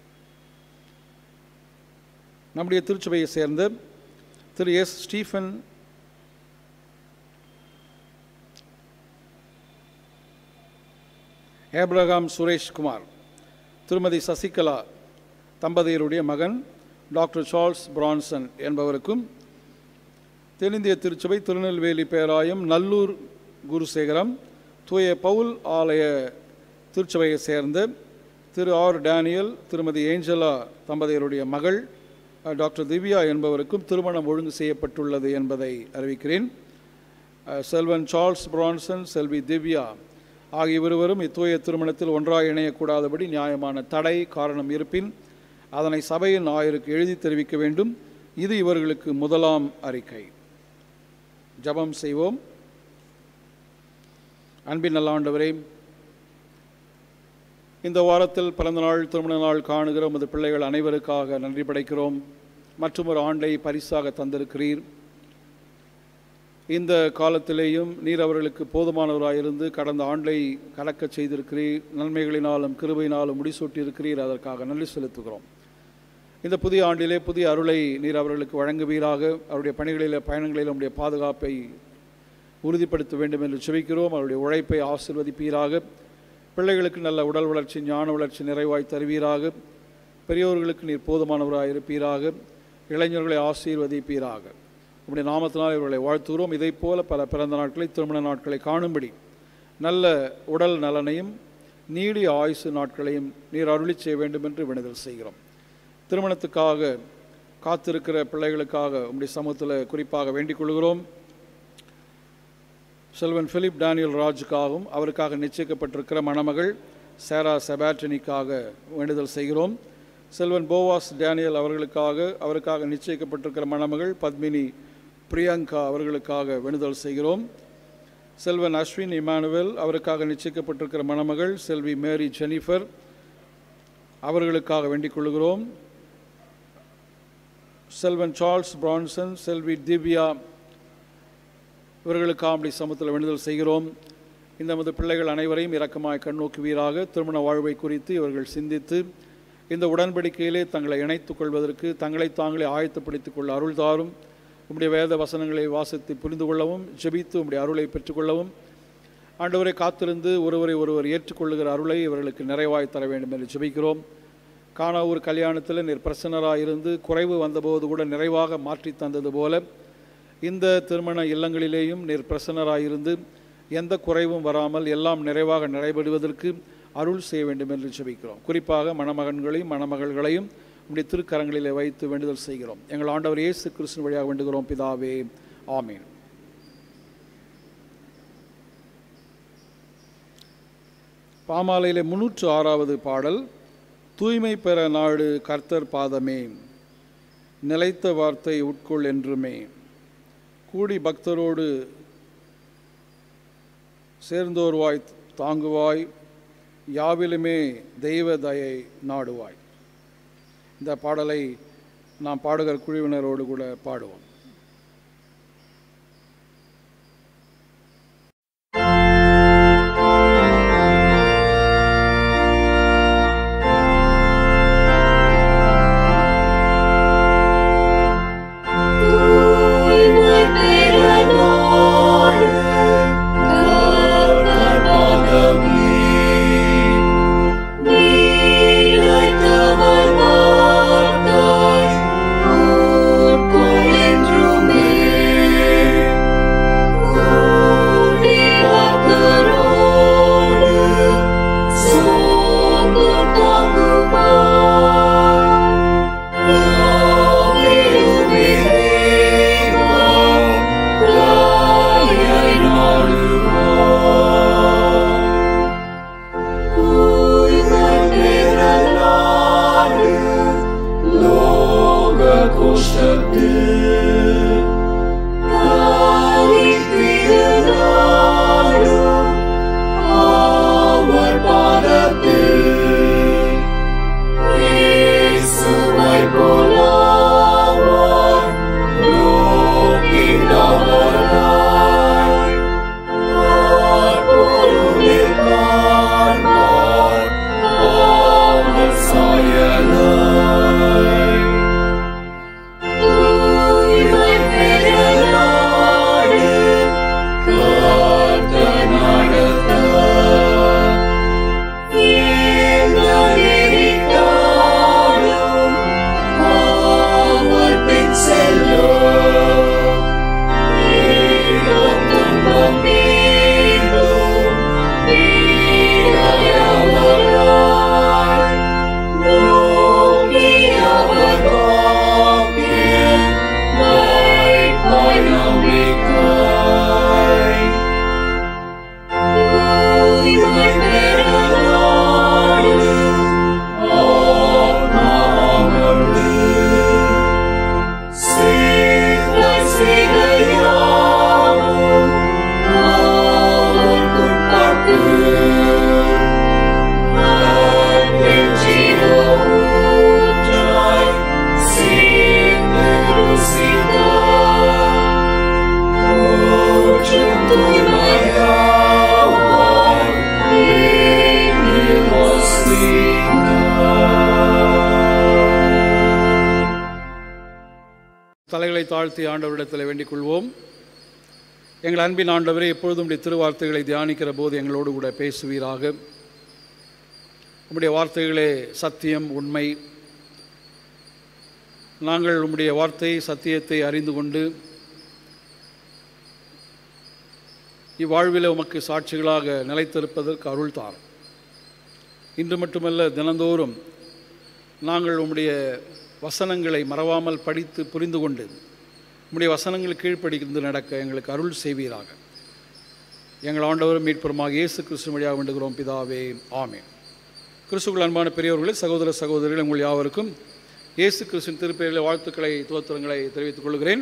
நம்முடைய திருச்சபையை சேர்ந்த திரு எஸ் ஸ்டீஃபன் ஏப்ரகாம் சுரேஷ்குமார் திருமதி சசிகலா தம்பதியருடைய மகன் டாக்டர் சார்ல்ஸ் பிரான்சன் என்பவருக்கும் தென்னிந்திய திருச்சபை திருநெல்வேலி பேராயம் நல்லூர் குருசேகரம் தூய பவுல் ஆலய திருச்சபையை சேர்ந்த திரு ஆர் டேனியல் திருமதி ஏஞ்சலா தம்பதியருடைய மகள் அஹ், டாக்டர் திவ்யா என்பவருக்கும் திருமணம் ஒழுங்கு செய்யப்பட்டுள்ளது என்பதை அறிவிக்கிறேன் அஹ், செல்வன் சார்ல்ஸ் பிரான்சன் செல்வி திவ்யா ஆகிய இருவரும் இத்தூய திருமணத்தில் ஒன்றாக இணையக்கூடாதபடி நியாயமான தடை காரணம் இருப்பின் அதனை சபையின் ஆயருக்கு எழுதி தெரிவிக்க வேண்டும் இது இவர்களுக்கு முதலாம் அறிக்கை ஜெபம் செய்வோம் அன்பின் நல்லாண்டவரே இந்த வாரத்தில் பிறந்த நாள் திருமண நாள் காணுகிற உமது பிள்ளைகள் அனைவருக்காக நன்றி படைக்கிறோம் மற்றும் ஒரு ஆண்டை பரிசாக தந்திருக்கிறீர் இந்த காலத்திலேயும் நீர் அவர்களுக்கு போதுமானவராயிருந்து கடந்த ஆண்டை கலக்கச் செய்திருக்கிறீர் நன்மைகளினாலும் கிருபையினாலும் முடிசூட்டியிருக்கிறீர் அதற்காக நன்றி செலுத்துகிறோம் இந்த புதிய ஆண்டிலே புதிய அருளை நீர் அவர்களுக்கு வழங்குவீராக அவருடைய பணிகளில் பயணங்களில் உடைய பாதுகாப்பை உறுதிப்படுத்த வேண்டும் என்று செபிக்கிறோம் அவருடைய உழைப்பை ஆசிர்வதிப்பீராக பிள்ளைகளுக்கு நல்ல உடல் வளர்ச்சி ஞான வளர்ச்சி நிறைவாய் தருவீராக பெரியோர்களுக்கு நீர் போதுமானவராக இருப்பீராக இளைஞர்களை ஆசீர்வதிப்பீராக உம்முடைய நாமத்தினால் இவர்களை வாழ்த்துகிறோம் இதைப் போல பல பிறந்த நாட்களை திருமண நாட்களை காணும்படி நல்ல உடல் நலனையும் நீடிய ஆயுசு நாட்களையும் நீர் அருளிச் செய்ய வேண்டும் என்று விடுதல் செய்கிறோம் திருமணத்துக்காக காத்திருக்கிற பிள்ளைகளுக்காக உம்முடைய சமூகத்தில் குறிப்பாக வேண்டிக் கொள்கிறோம் செல்வன் பிலிப் டேனியல் ராஜுக்காகவும் அவருக்காக நிச்சயிக்கப்பட்டிருக்கிற மணமகள் சேரா செபாட்டினிக்காக வேண்டுதல் செய்கிறோம் செல்வன் போவாஸ் டேனியல் அவர்களுக்காக அவருக்காக நிச்சயிக்கப்பட்டிருக்கிற மணமகள் பத்மினி பிரியங்கா அவர்களுக்காக வேண்டுதல் செய்கிறோம் செல்வன் அஸ்வின் இமானுவேல் அவருக்காக நிச்சயிக்கப்பட்டிருக்கிற மணமகள் செல்வி மேரி ஜெனிஃபர் அவர்களுக்காக வேண்டிக் கொள்கிறோம் செல்வன் சார்ல்ஸ் பிரான்சன் செல்வி திவ்யா இவர்களுக்கு அப்படி சமூகத்தில் வேண்டுதல் செய்கிறோம் இந்த நமது பிள்ளைகள் அனைவரையும் இரக்கமாய் கண்ணோக்குவீராக திருமண வாழ்வை குறித்து இவர்கள் சிந்தித்து இந்த உடன்படிக்கையிலே தங்களை இணைத்துக் கொள்வதற்கு தங்களை தாங்களே ஆயத்தப்படுத்திக் கொள்ள அருள் தாரும் உம்முடைய வேத வசனங்களை வாசித்து புரிந்து கொள்ளவும் ஜெபித்து உம்முடைய அருளை பெற்றுக்கொள்ளவும் ஆண்டவரை காத்திருந்து ஒருவரை ஒருவர் ஏற்றுக்கொள்ளுகிற அருளை இவர்களுக்கு நிறைவாய் தர வேண்டும் என்று ஜெபிக்கிறோம் காணாவூர் கல்யாணத்தில் நீர் பிரசன்னராக இருந்து குறைவு வந்தபோது கூட நிறைவாக மாற்றி தந்தது போல இந்த திருமண இல்லங்களிலேயும் நீர் பிரசன்னராயிருந்து எந்த குறைவும் வராமல் எல்லாம் நிறைவாக நடைபெறுவதற்கு அருள் செய்ய வேண்டும் என்று ஜெபிக்கிறோம் குறிப்பாக மணமகன்களையும் மணமகள்களையும் உம்முடைய திருக்கரங்களிலே வைத்து வேண்டுதல் செய்கிறோம் எங்கள் ஆண்டவர் இயேசு கிறிஸ்துவின் வழியாக வேண்டுகிறோம் பிதாவே ஆமீன் பாமாலையிலே முன்னூற்று ஆறாவது பாடல் தூய்மை பெற நாடு கர்த்தர் பாதமே நிலைத்த வார்த்தை உட்கொள் என்றுமே கூடி பக்தரோடு சேர்ந்தோர்வாய் தாங்குவாய் யாவிலுமே தெய்வ தயை நாடுவாய் இந்த பாடலை நாம் பாடுகிற குழுவினரோடு கூட பாடுவோம் தலைகளை தாழ்த்தி ஆண்டவரிடத்தில் வேண்டிக் கொள்வோம் எங்கள் அன்பின் ஆண்டவரே எப்பொழுதும் உடைய திருவார்த்தைகளை தியானிக்கிற போது எங்களோடு கூட பேசுவீராக உம்முடைய வார்த்தைகளே சத்தியம் உண்மை நாங்கள் உம்முடைய வார்த்தை சத்தியத்தை அறிந்து கொண்டு இவ்வாழ்வில் உமக்கு சாட்சிகளாக நிலைத்திருப்பதற்கு அருள் தார் இன்று மட்டுமல்ல தினந்தோறும் நாங்கள் உம்முடைய வசனங்களை மறவாமல் படித்து புரிந்து கொண்டு உம்முடைய வசனங்கள் கீழ்ப்படிந்து நடக்க எங்களுக்கு அருள் செய்வீராக எங்கள் ஆண்டவரும் மீட்புறமாக இயேசு கிறிஸ்து வழியாக வேண்டுகிறோம் பிதாவே ஆமே கிறிஸ்துக்குள் அன்பான பெரியவர்களே சகோதர சகோதரிகள் உங்கள் யாவருக்கும் இயேசு கிறிஸ்துவின் திருப்பெயரில் வாழ்த்துக்களை துவத்திரங்களை தெரிவித்துக் கொள்கிறேன்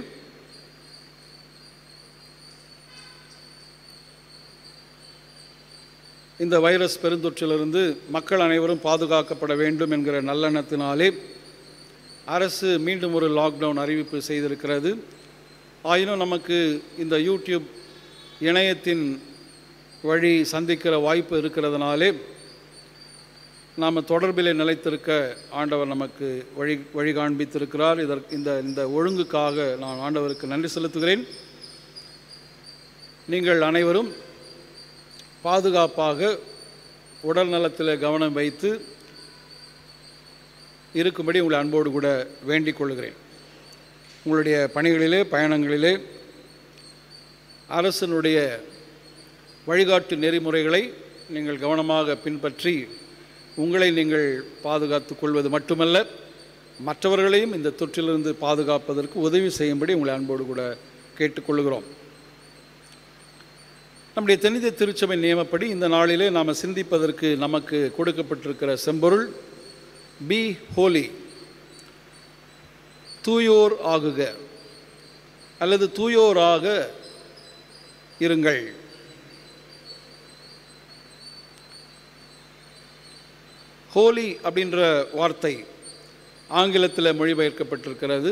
இந்த வைரஸ் பெருந்தொற்றிலிருந்து மக்கள் அனைவரும் பாதுகாக்கப்பட வேண்டும் என்கிற நல்லெண்ணத்தினாலே அரசு மீண்டும் ஒரு லாக்டவுன் அறிவிப்பு செய்திருக்கிறது ஆயினும் நமக்கு இந்த யூடியூப் இணையத்தின் வழி சந்திக்கிற வாய்ப்பு இருக்கிறதுனாலே நாம் தொடர்பிலே நிலைத்திருக்க ஆண்டவர் நமக்கு வழி வழி காண்பித்திருக்கிறார் இதற்கு இந்த இந்த ஒழுங்குக்காக நான் ஆண்டவருக்கு நன்றி செலுத்துகிறேன் நீங்கள் அனைவரும் பாதுகாப்பாக உடல் நலத்தில் கவனம் வைத்து இருக்கும்படி உங்களை அன்போடு கூட வேண்டிக் கொள்கிறேன் உங்களுடைய பணிகளிலே பயணங்களிலே அரசனுடைய வழிகாட்டு நெறிமுறைகளை நீங்கள் கவனமாக பின்பற்றி உங்களை நீங்கள் பாதுகாத்துக் கொள்வது மட்டுமல்ல மற்றவர்களையும் இந்த தொற்றிலிருந்து பாதுகாப்பதற்கு உதவி செய்யும்படி உங்களை அன்போடு கூட கேட்டுக்கொள்கிறோம் நம்முடைய தென்னிந்திய திருச்சபை நியமப்படி இந்த நாளிலே நாம் சிந்திப்பதற்கு நமக்கு கொடுக்கப்பட்டிருக்கிற செம்பொருள் பி ஹோலி தூயோர் ஆகுக அல்லது தூயோராக இருங்கள் ஹோலி அப்படின்ற வார்த்தை ஆங்கிலத்தில் மொழிபெயர்க்கப்பட்டிருக்கிறது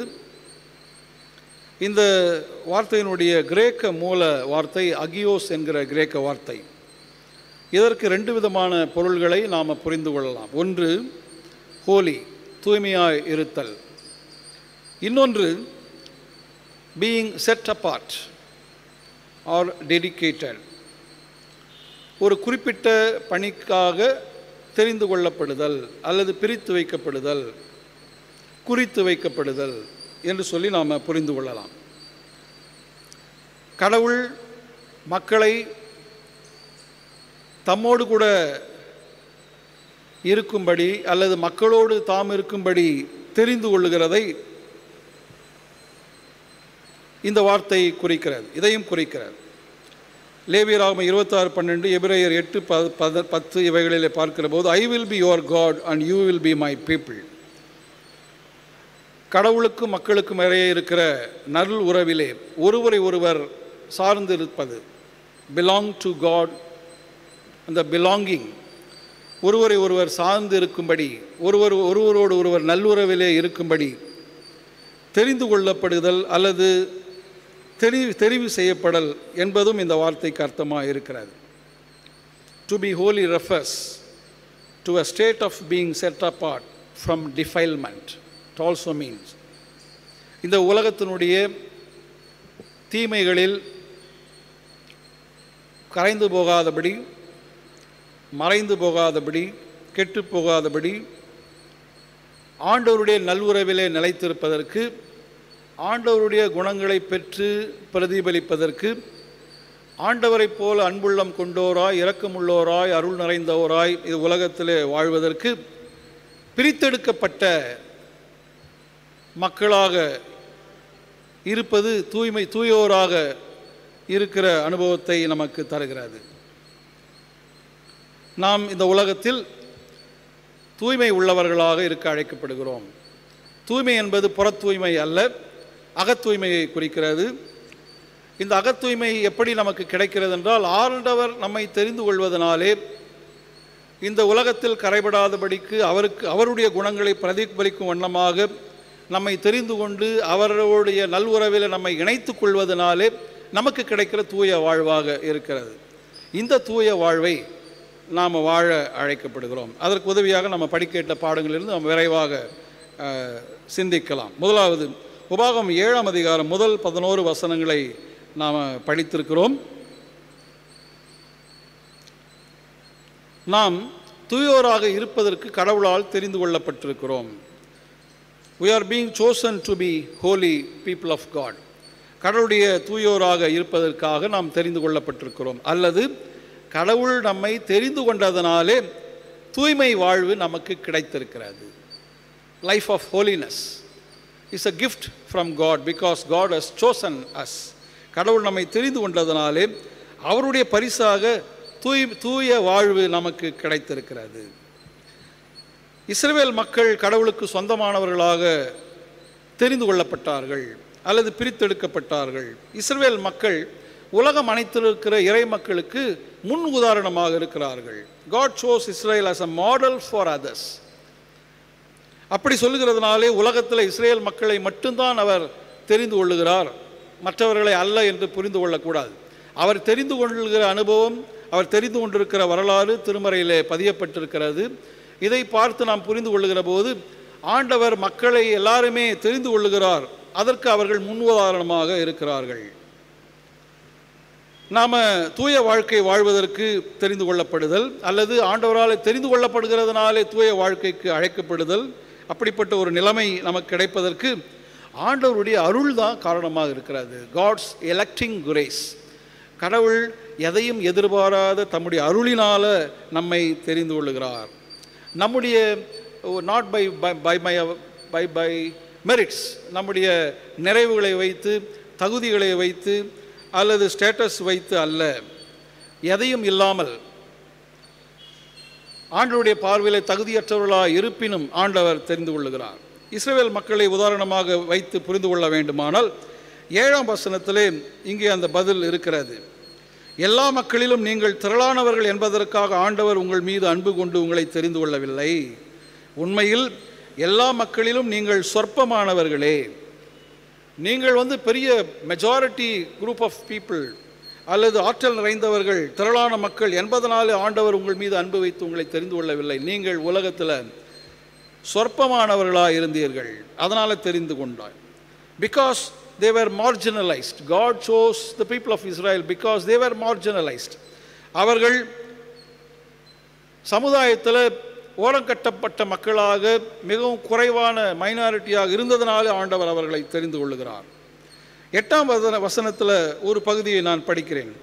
இந்த வார்த்தையினுடைய கிரேக்க மூல வார்த்தை அகியோஸ் என்கிற கிரேக்க வார்த்தை இதற்கு ரெண்டு விதமான பொருள்களை நாம் புரிந்து கொள்ளலாம் ஒன்று ஹோலி தூய்மையாய் இருத்தல் இன்னொன்று being set apart or dedicated ஒரு குறிப்பிட்ட பணிக்காக தெரிந்து கொள்ளப்படுதல் அல்லது பிரித்து வைக்கப்படுதல் குறித்து வைக்கப்படுதல் என்று சொல்லி நாம் புரிந்து கொள்ளலாம் கடவுள் மக்களை தம்மோடு கூட இருக்கும்படி அல்லது மக்களோடு தாம் இருக்கும்படி தெரிந்து கொள்ளுகிறதை இந்த வார்த்தை குறிக்கிறது இதையும் குறிக்கிறது லேவியராகும் இருபத்தாறு பன்னெண்டு எபிரேயர் எட்டு ப பத பத்து இவைகளிலே பார்க்கிற போது I will be your God and you will be my people கடவுளுக்கும் மக்களுக்கும் இடையே இருக்கிற நல் உறவிலே ஒருவரை ஒருவர் சார்ந்து இருப்பது பிலாங் டு காட் அந்த பிலாங்கிங் ஒருவரை ஒருவர் சார்ந்து இருக்கும்படி ஒருவர் ஒருவரோடு ஒருவர் நல்லுறவிலே இருக்கும்படி தெரிந்து கொள்ளப்படுதல் அல்லது தெரிவு தெரிவு செய்யப்படல் என்பதும் இந்த வார்த்தைக்கு அர்த்தமாக இருக்கிறது to be holy refers to a state of being set apart from defilement it also means இந்த உலகத்தினுடைய தீமைகளில் கரைந்து போகாதபடி மறைந்து போகாதபடி கெட்டு போகாதபடி ஆண்டவருடைய நல்வுறவிலே நிலைத்திருப்பதற்கு ஆண்டவருடைய குணங்களை பெற்று பிரதிபலிப்பதற்கு ஆண்டவரைப் போல அன்புள்ளம் கொண்டோராய் இரக்கமுள்ளோராய் அருள் நிறைந்தோராய் இது உலகத்திலே வாழ்வதற்கு பிரித்தெடுக்கப்பட்ட மக்களாக இருப்பது தூய்மை தூயோராக இருக்கிற அனுபவத்தை நமக்கு தருகிறது நாம் இந்த உலகத்தில் தூய்மை உள்ளவர்களாக இருக்க அழைக்கப்படுகிறோம் தூய்மை என்பது புறத் தூய்மை அல்ல அகத்தூய்மையை குறிக்கிறது இந்த அகத்தூய்மை எப்படி நமக்கு கிடைக்கிறது என்றால் ஆண்டவர் நம்மை தெரிந்து கொள்வதனாலே இந்த உலகத்தில் கரைபடாதபடிக்கு அவருக்கு அவருடைய குணங்களை பிரதிபலிக்கும் வண்ணமாக நம்மை தெரிந்து கொண்டு அவருடைய நல்வுறவில் நம்மை இணைத்து கொள்வதனாலே நமக்கு கிடைக்கிற தூய வாழ்வாக இருக்கிறது இந்த தூய வாழ்வை நாம் வாழ அழைக்கப்படுகிறோம் அதற்கு உதவியாக நம்ம படிக்கேட்ட பாடங்களிலிருந்து நாம் விரைவாக அஹ், சிந்திக்கலாம் முதலாவது உபாகம் ஏழாம் அதிகாரம் முதல் பதினோரு வசனங்களை நாம் படித்திருக்கிறோம் நாம் தூயோராக இருப்பதற்கு கடவுளால் தெரிந்து கொள்ளப்பட்டிருக்கிறோம் we are being chosen to be holy people of god கடவுளுடைய தூயோராக இருப்பதற்காக நாம் தெரிந்து கொள்ளப்பட்டிருக்கிறோம் அல்லது கடவுள் நம்மை தெரிந்து கொண்டதனாலே தூய்மை வாழ்வு நமக்கு கிடைத்திருக்கிறது life of holiness is a gift from God because God has chosen us கடவுள் நம்மை தெரிந்து கொண்டதனாலே அவருடைய பரிசாக தூய் தூய வாழ்வு நமக்கு கிடைத்திருக்கிறது இஸ்ரவேல் மக்கள் கடவுளுக்கு சொந்தமானவர்களாக தெரிந்து கொள்ளப்பட்டார்கள் அல்லது பிரித்தெடுக்கப்பட்டார்கள் இஸ்ரவேல் மக்கள் உலகம் அனைத்திருக்கிற இறை மக்களுக்கு முன் உதாரணமாக இருக்கிறார்கள் God shows Israel as a model for others அப்படி சொல்லுகிறதுனாலே உலகத்தில் இஸ்ரேல் மக்களை மட்டும்தான் அவர் தெரிந்து கொள்ளுகிறார் மற்றவர்களை அல்ல என்று புரிந்து கொள்ளக்கூடாது அவர் தெரிந்து கொள்கிற அனுபவம் அவர் தெரிந்து கொண்டிருக்கிற வரலாறு திருமறையிலே பதியப்பட்டிருக்கிறது இதை பார்த்து நாம் புரிந்து கொள்ளுகிற போது ஆண்டவர் மக்களை எல்லாருமே தெரிந்து கொள்ளுகிறார் அதற்கு அவர்கள் முன்னுதாரணமாக இருக்கிறார்கள் நாம் தூய வாழ்க்கை வாழ்வதற்கு தெரிந்து கொள்ளப்படுதல் அல்லது ஆண்டவரால் தெரிந்து கொள்ளப்படுகிறதுனாலே தூய வாழ்க்கைக்கு அழைக்கப்படுதல் அப்படிப்பட்ட ஒரு நிலைமை நமக்கு கிடைப்பதற்கு ஆண்டவருடைய அருள் தான் காரணமாக இருக்கிறது காட்ஸ் எலக்டிங் கிரேஸ் கடவுள் எதையும் எதிர்பாராத தம்முடைய அருளினால நம்மை தெரிந்து கொள்ளுகிறார் நம்முடைய not by by my by by merits நம்முடைய நிறைவுகளை வைத்து தகுதிகளை வைத்து அல்லது ஸ்டேட்டஸ் வைத்து அல்ல எதையும் இல்லாமல் ஆண்டவருடைய பார்வையில் தகுதியற்றவர்களாக இருப்பினும் ஆண்டவர் தெரிந்து கொள்ளுகிறார் இஸ்ரேல் மக்களை உதாரணமாக வைத்து புரிந்து கொள்ள வேண்டுமானால் ஏழாம் வசனத்திலே இங்கே அந்த பதில் இருக்கிறது எல்லா மக்களிலும் நீங்கள் திரளானவர்கள் என்பதற்காக ஆண்டவர் உங்கள் மீது அன்பு கொண்டு உங்களை தெரிந்து கொள்ளவில்லை உண்மையில் எல்லா மக்களிலும் நீங்கள் சொற்பமானவர்களே நீங்கள் வந்து பெரிய மெஜாரிட்டி குரூப் ஆஃப் பீப்புள் அல்லது ஆற்றல் நிறைந்தவர்கள் திரளான மக்கள் எண்பதனாலு ஆண்டவர் உங்கள் மீது அன்பு வைத்து உங்களை தெரிந்து கொள்ளவில்லை நீங்கள் உலகத்தில் சொற்பமானவர்களாக இருந்தீர்கள் அதனால் தெரிந்து கொண்டாய் because they are marginalised God chose the people of Israel because they are marginalised அவர்கள் சமுதாயத்தில் ஓரங்கட்டப்பட்ட மக்களாக மிகவும் குறைவான மைனாரிட்டியாக இருந்ததனாலே ஆண்டவர் அவர்களை தெரிந்து கொள்ளுகிறார் எட்டாம் வசன வசனத்தில் ஒரு பகுதியை நான் படிக்கிறேன்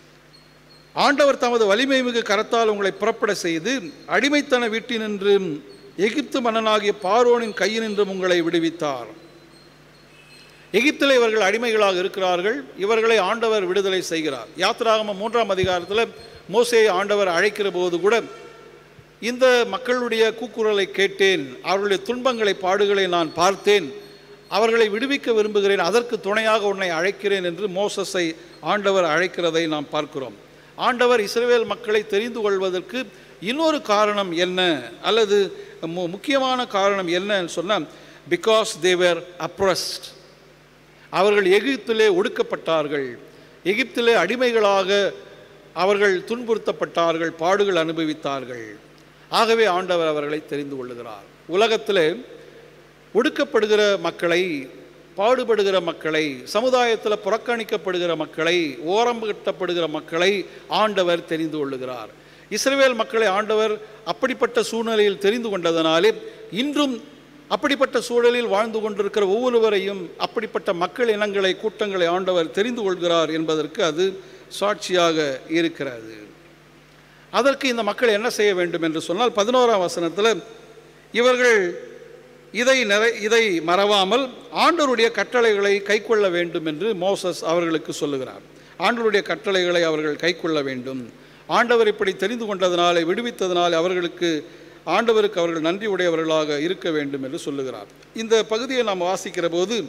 ஆண்டவர் தமது வலிமை மிகு கரத்தால் உங்களை புறப்பட செய்து அடிமைத்தன வீட்டினின்று எகிப்து மன்னனாகிய பார்வோனின் கையினின்றும் உங்களை விடுவித்தார் எகிப்தில் இவர்கள் அடிமைகளாக இருக்கிறார்கள் இவர்களை ஆண்டவர் விடுதலை செய்கிறார் யாத்திராகமம் மூன்றாம் அதிகாரத்தில் மோசேயை ஆண்டவர் அழைக்கிற போது கூட இந்த மக்களுடைய கூக்குரலை கேட்டேன் அவர்களுடைய துன்பங்களை பாடுகளை நான் பார்த்தேன் அவர்களை விடுவிக்க விரும்புகிறேன் அதற்கு துணையாக உன்னை அழைக்கிறேன் என்று மோசஸை ஆண்டவர் அழைக்கிறதை நாம் பார்க்கிறோம் ஆண்டவர் இஸ்ரவேல் மக்களை தெரிந்து கொள்வதற்கு இன்னொரு காரணம் என்ன அல்லது மு- முக்கியமான காரணம் என்னன்னு சொன்னால் பிகாஸ் தேவர் அப்ரஸ்ட் அவர்கள் எகிப்திலே ஒடுக்கப்பட்டார்கள் எகிப்திலே அடிமைகளாக அவர்கள் துன்புறுத்தப்பட்டார்கள் பாடுகள் அனுபவித்தார்கள் ஆகவே ஆண்டவர் அவர்களை தெரிந்து கொள்ளுகிறார் உலகத்திலே ஒடுக்கப்படுகிற மக்களை பாடுபடுகிற மக்களை சமுதாயத்தில் புறக்கணிக்கப்படுகிற மக்களை ஓரம் கட்டப்படுகிற மக்களை ஆண்டவர் தெரிந்து கொள்ளுகிறார் இஸ்ரவேல் மக்களை ஆண்டவர் அப்படிப்பட்ட சூழ்நிலையில் தெரிந்து கொண்டதனாலே இன்றும் அப்படிப்பட்ட சூழலில் வாழ்ந்து கொண்டிருக்கிற ஒவ்வொருவரையும் அப்படிப்பட்ட மக்கள் இனங்களை கூட்டங்களை ஆண்டவர் தெரிந்து கொள்கிறார் என்பதற்கு அது சாட்சியாக இருக்கிறது அதற்கு இந்த மக்கள் என்ன செய்ய வேண்டும் என்று சொன்னால் பதினோராம் வசனத்தில் இவர்கள் இதை நிறை இதை மறவாமல் ஆண்டவருடைய கட்டளைகளை கைக்கொள்ள வேண்டும் என்று மோசஸ் அவர்களுக்கு சொல்லுகிறார் ஆண்டவருடைய கட்டளைகளை அவர்கள் கைக்கொள்ள வேண்டும் ஆண்டவர் இப்படி தெரிந்து கொண்டதனாலே விடுவித்ததனாலே அவர்களுக்கு ஆண்டவருக்கு அவர்கள் நன்றி உடையவர்களாக இருக்க வேண்டும் என்று சொல்லுகிறார் இந்த பகுதியை நாம் வாசிக்கிற போது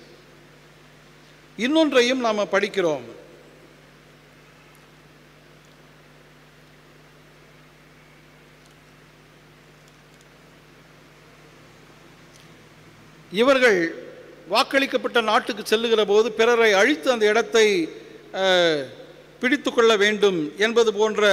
இன்னொன்றையும் நாம் படிக்கிறோம் இவர்கள் வாக்களிக்கப்பட்ட நாட்டுக்கு செல்லுகிற போது பிறரை அழித்து அந்த இடத்தை அஹ், பிடித்து கொள்ள வேண்டும் என்பது போன்ற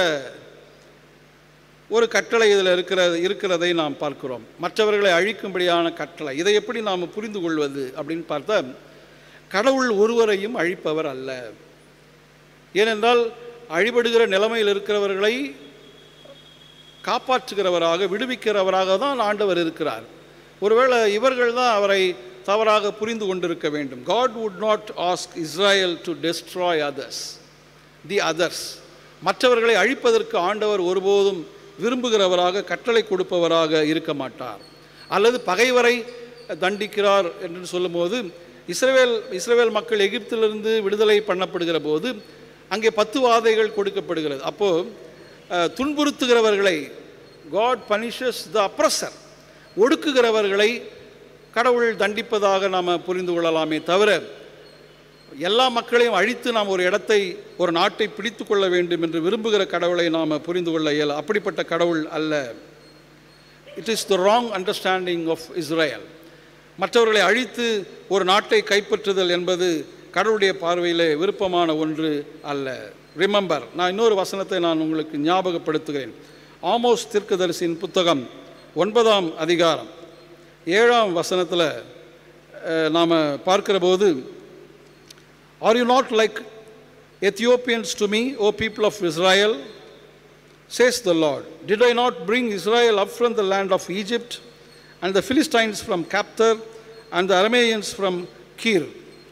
ஒரு கட்டளை இதில் இருக்கிறது இருக்கிறதை நாம் பார்க்கிறோம் மற்றவர்களை அழிக்கும்படியான கட்டளை இதை எப்படி நாம் புரிந்து கொள்வது அப்படின்னு பார்த்தா கடவுள் ஒருவரையும் அழிப்பவர் அல்ல ஏனென்றால் அழிபடுகிற நிலைமையில் இருக்கிறவர்களை காப்பாற்றுகிறவராக விடுவிக்கிறவராக தான் ஆண்டவர் இருக்கிறார் ஒருவேளை இவர்கள் தான் அவரை தவறாக புரிந்து கொண்டிருக்க வேண்டும் God would not ask Israel to destroy others the others மற்றவர்களை அழிப்பதற்கு ஆண்டவர் ஒருபோதும் விரும்புகிறவராக கட்டளை கொடுப்பவராக இருக்க மாட்டார் அல்லது பகைவரை தண்டிக்கிறார் என்று சொல்லும்போது இஸ்ரவேல் இஸ்ரவேல் மக்கள் எகிப்திலிருந்து விடுதலை பண்ணப்படுகிற போது அங்கே பத்து வாதைகள் கொடுக்கப்படுகிறது அப்போது அஹ், துன்புறுத்துகிறவர்களை காட் பனிஷஸ் த அப்ரஸர் ஒடுக்குகிறவர்களை கடவுள் தண்டிப்பதாக நாம் புரிந்து கொள்ளலாமே தவிர எல்லா மக்களையும் அழித்து நாம் ஒரு இடத்தை ஒரு நாட்டை பிடித்து கொள்ள வேண்டும் என்று விரும்புகிற கடவுளை நாம் புரிந்து கொள்ள இயல அப்படிப்பட்ட கடவுள் அல்ல it is the wrong understanding of Israel மற்றவர்களை அழித்து ஒரு நாட்டை கைப்பற்றுதல் என்பது கடவுளுடைய பார்வையிலே விருப்பமான ஒன்று அல்ல ரிமெம்பர் நான் இன்னொரு வசனத்தை நான் உங்களுக்கு ஞாபகப்படுத்துகிறேன் ஆமோஸ் தீர்க்கதரிசியின் புத்தகம் ஒன்பதாம் அதிகாரம் ஏழாம் வசனத்தில் நாம் பார்க்கிற போது are you not like Ethiopians to me O people of Israel says the Lord, Did I not bring Israel up from the land of Egypt, and the Philistines from Captor, and the Arameans from Kir?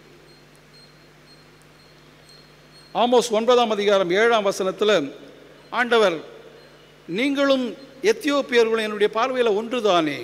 Amos ஒன்பதாம் அதிகாரம் ஏழாம் வசனத்தில் ஆண்டவர் நீங்களும் எத்தியோப்பியர்களும் என்னுடைய பார்வையில் ஒன்றுதானே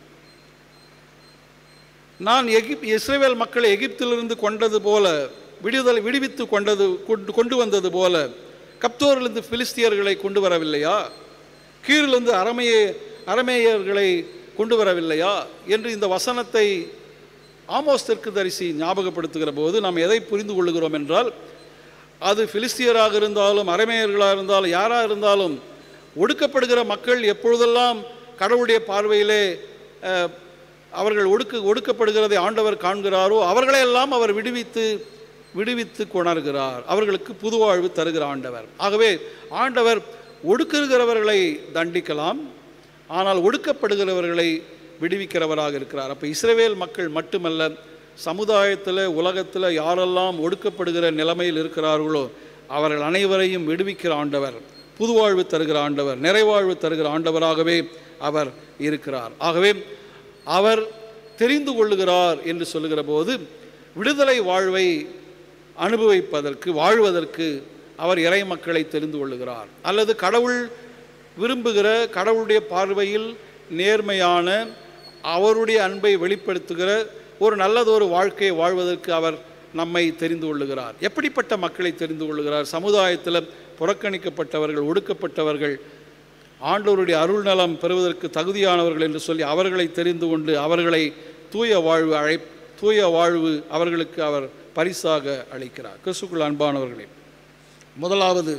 நான் எகிப் Israel மக்களை எகிப்திலிருந்து கொண்டது போல விடுதலை விடுவித்து கொண்டது கொண்டு கொண்டு வந்தது போல கப்தோரிலிருந்து பிலிஸ்தியர்களை கொண்டு வரவில்லையா கீழிருந்து அரமைய அரமேயர்களை கொண்டு வரவில்லையா என்று இந்த வசனத்தை ஆமோஸ் தரிசி ஞாபகப்படுத்துகிற போது நாம் எதை புரிந்து கொள்ளுகிறோம் என்றால் அது பிலிஸ்தியராக இருந்தாலும் அரமேயர்களாக இருந்தாலும் யாராக இருந்தாலும் ஒடுக்கப்படுகிற மக்கள் எப்பொழுதெல்லாம் கடவுளுடைய பார்வையிலே அஹ், அவர்கள் ஒடுக்கு ஒடுக்கப்படுகிறதை ஆண்டவர் காண்கிறாரோ அவர்களையெல்லாம் அவர் விடுவித்து விடுவித்து கொணர்கிறார் அவர்களுக்கு புது வாழ்வு தருகிற ஆண்டவர் ஆகவே ஆண்டவர் ஒடுக்குகிறவர்களை தண்டிக்கலாம் ஆனால் ஒடுக்கப்படுகிறவர்களை விடுவிக்கிறவராக இருக்கிறார் அப்போ இஸ்ரவேல் மக்கள் மட்டுமல்ல சமுதாயத்தில் உலகத்தில் யாரெல்லாம் ஒடுக்கப்படுகிற நிலைமையில் இருக்கிறார்களோ அவர்கள் அனைவரையும் விடுவிக்கிற ஆண்டவர் புதுவாழ்வு தருகிற ஆண்டவர் நிறைவாழ்வு தருகிற ஆண்டவராகவே அவர் இருக்கிறார் ஆகவே அவர் தெரிந்து கொள்ளுகிறார் என்று சொல்லுகிற போது விடுதலை வாழ்வை அனுபவிப்பதற்கு வாழ்வதற்கு அவர் இறை மக்களை தெரிந்து கொள்ளுகிறார் அல்லது கடவுள் விரும்புகிற கடவுளுடைய பார்வையில் நேர்மையான அவருடைய அன்பை வெளிப்படுத்துகிற ஒரு நல்லதொரு வாழ்க்கையை வாழ்வதற்கு அவர் நம்மை தெரிந்து கொள்ளுகிறார் எப்படிப்பட்ட மக்களை தெரிந்து கொள்ளுகிறார் சமுதாயத்தில் புறக்கணிக்கப்பட்டவர்கள் ஒடுக்கப்பட்டவர்கள் ஆண்டவருடைய அருள் நலம் பெறுவதற்கு தகுதியானவர்கள் என்று சொல்லி அவர்களை தெரிந்து கொண்டு அவர்களை தூய வாழ்வு அழை தூய வாழ்வு அவர்களுக்கு அவர் பரிசாக அளிக்கிறார் கிறிஸ்துக்குள் அன்பானவர்களே முதலாவது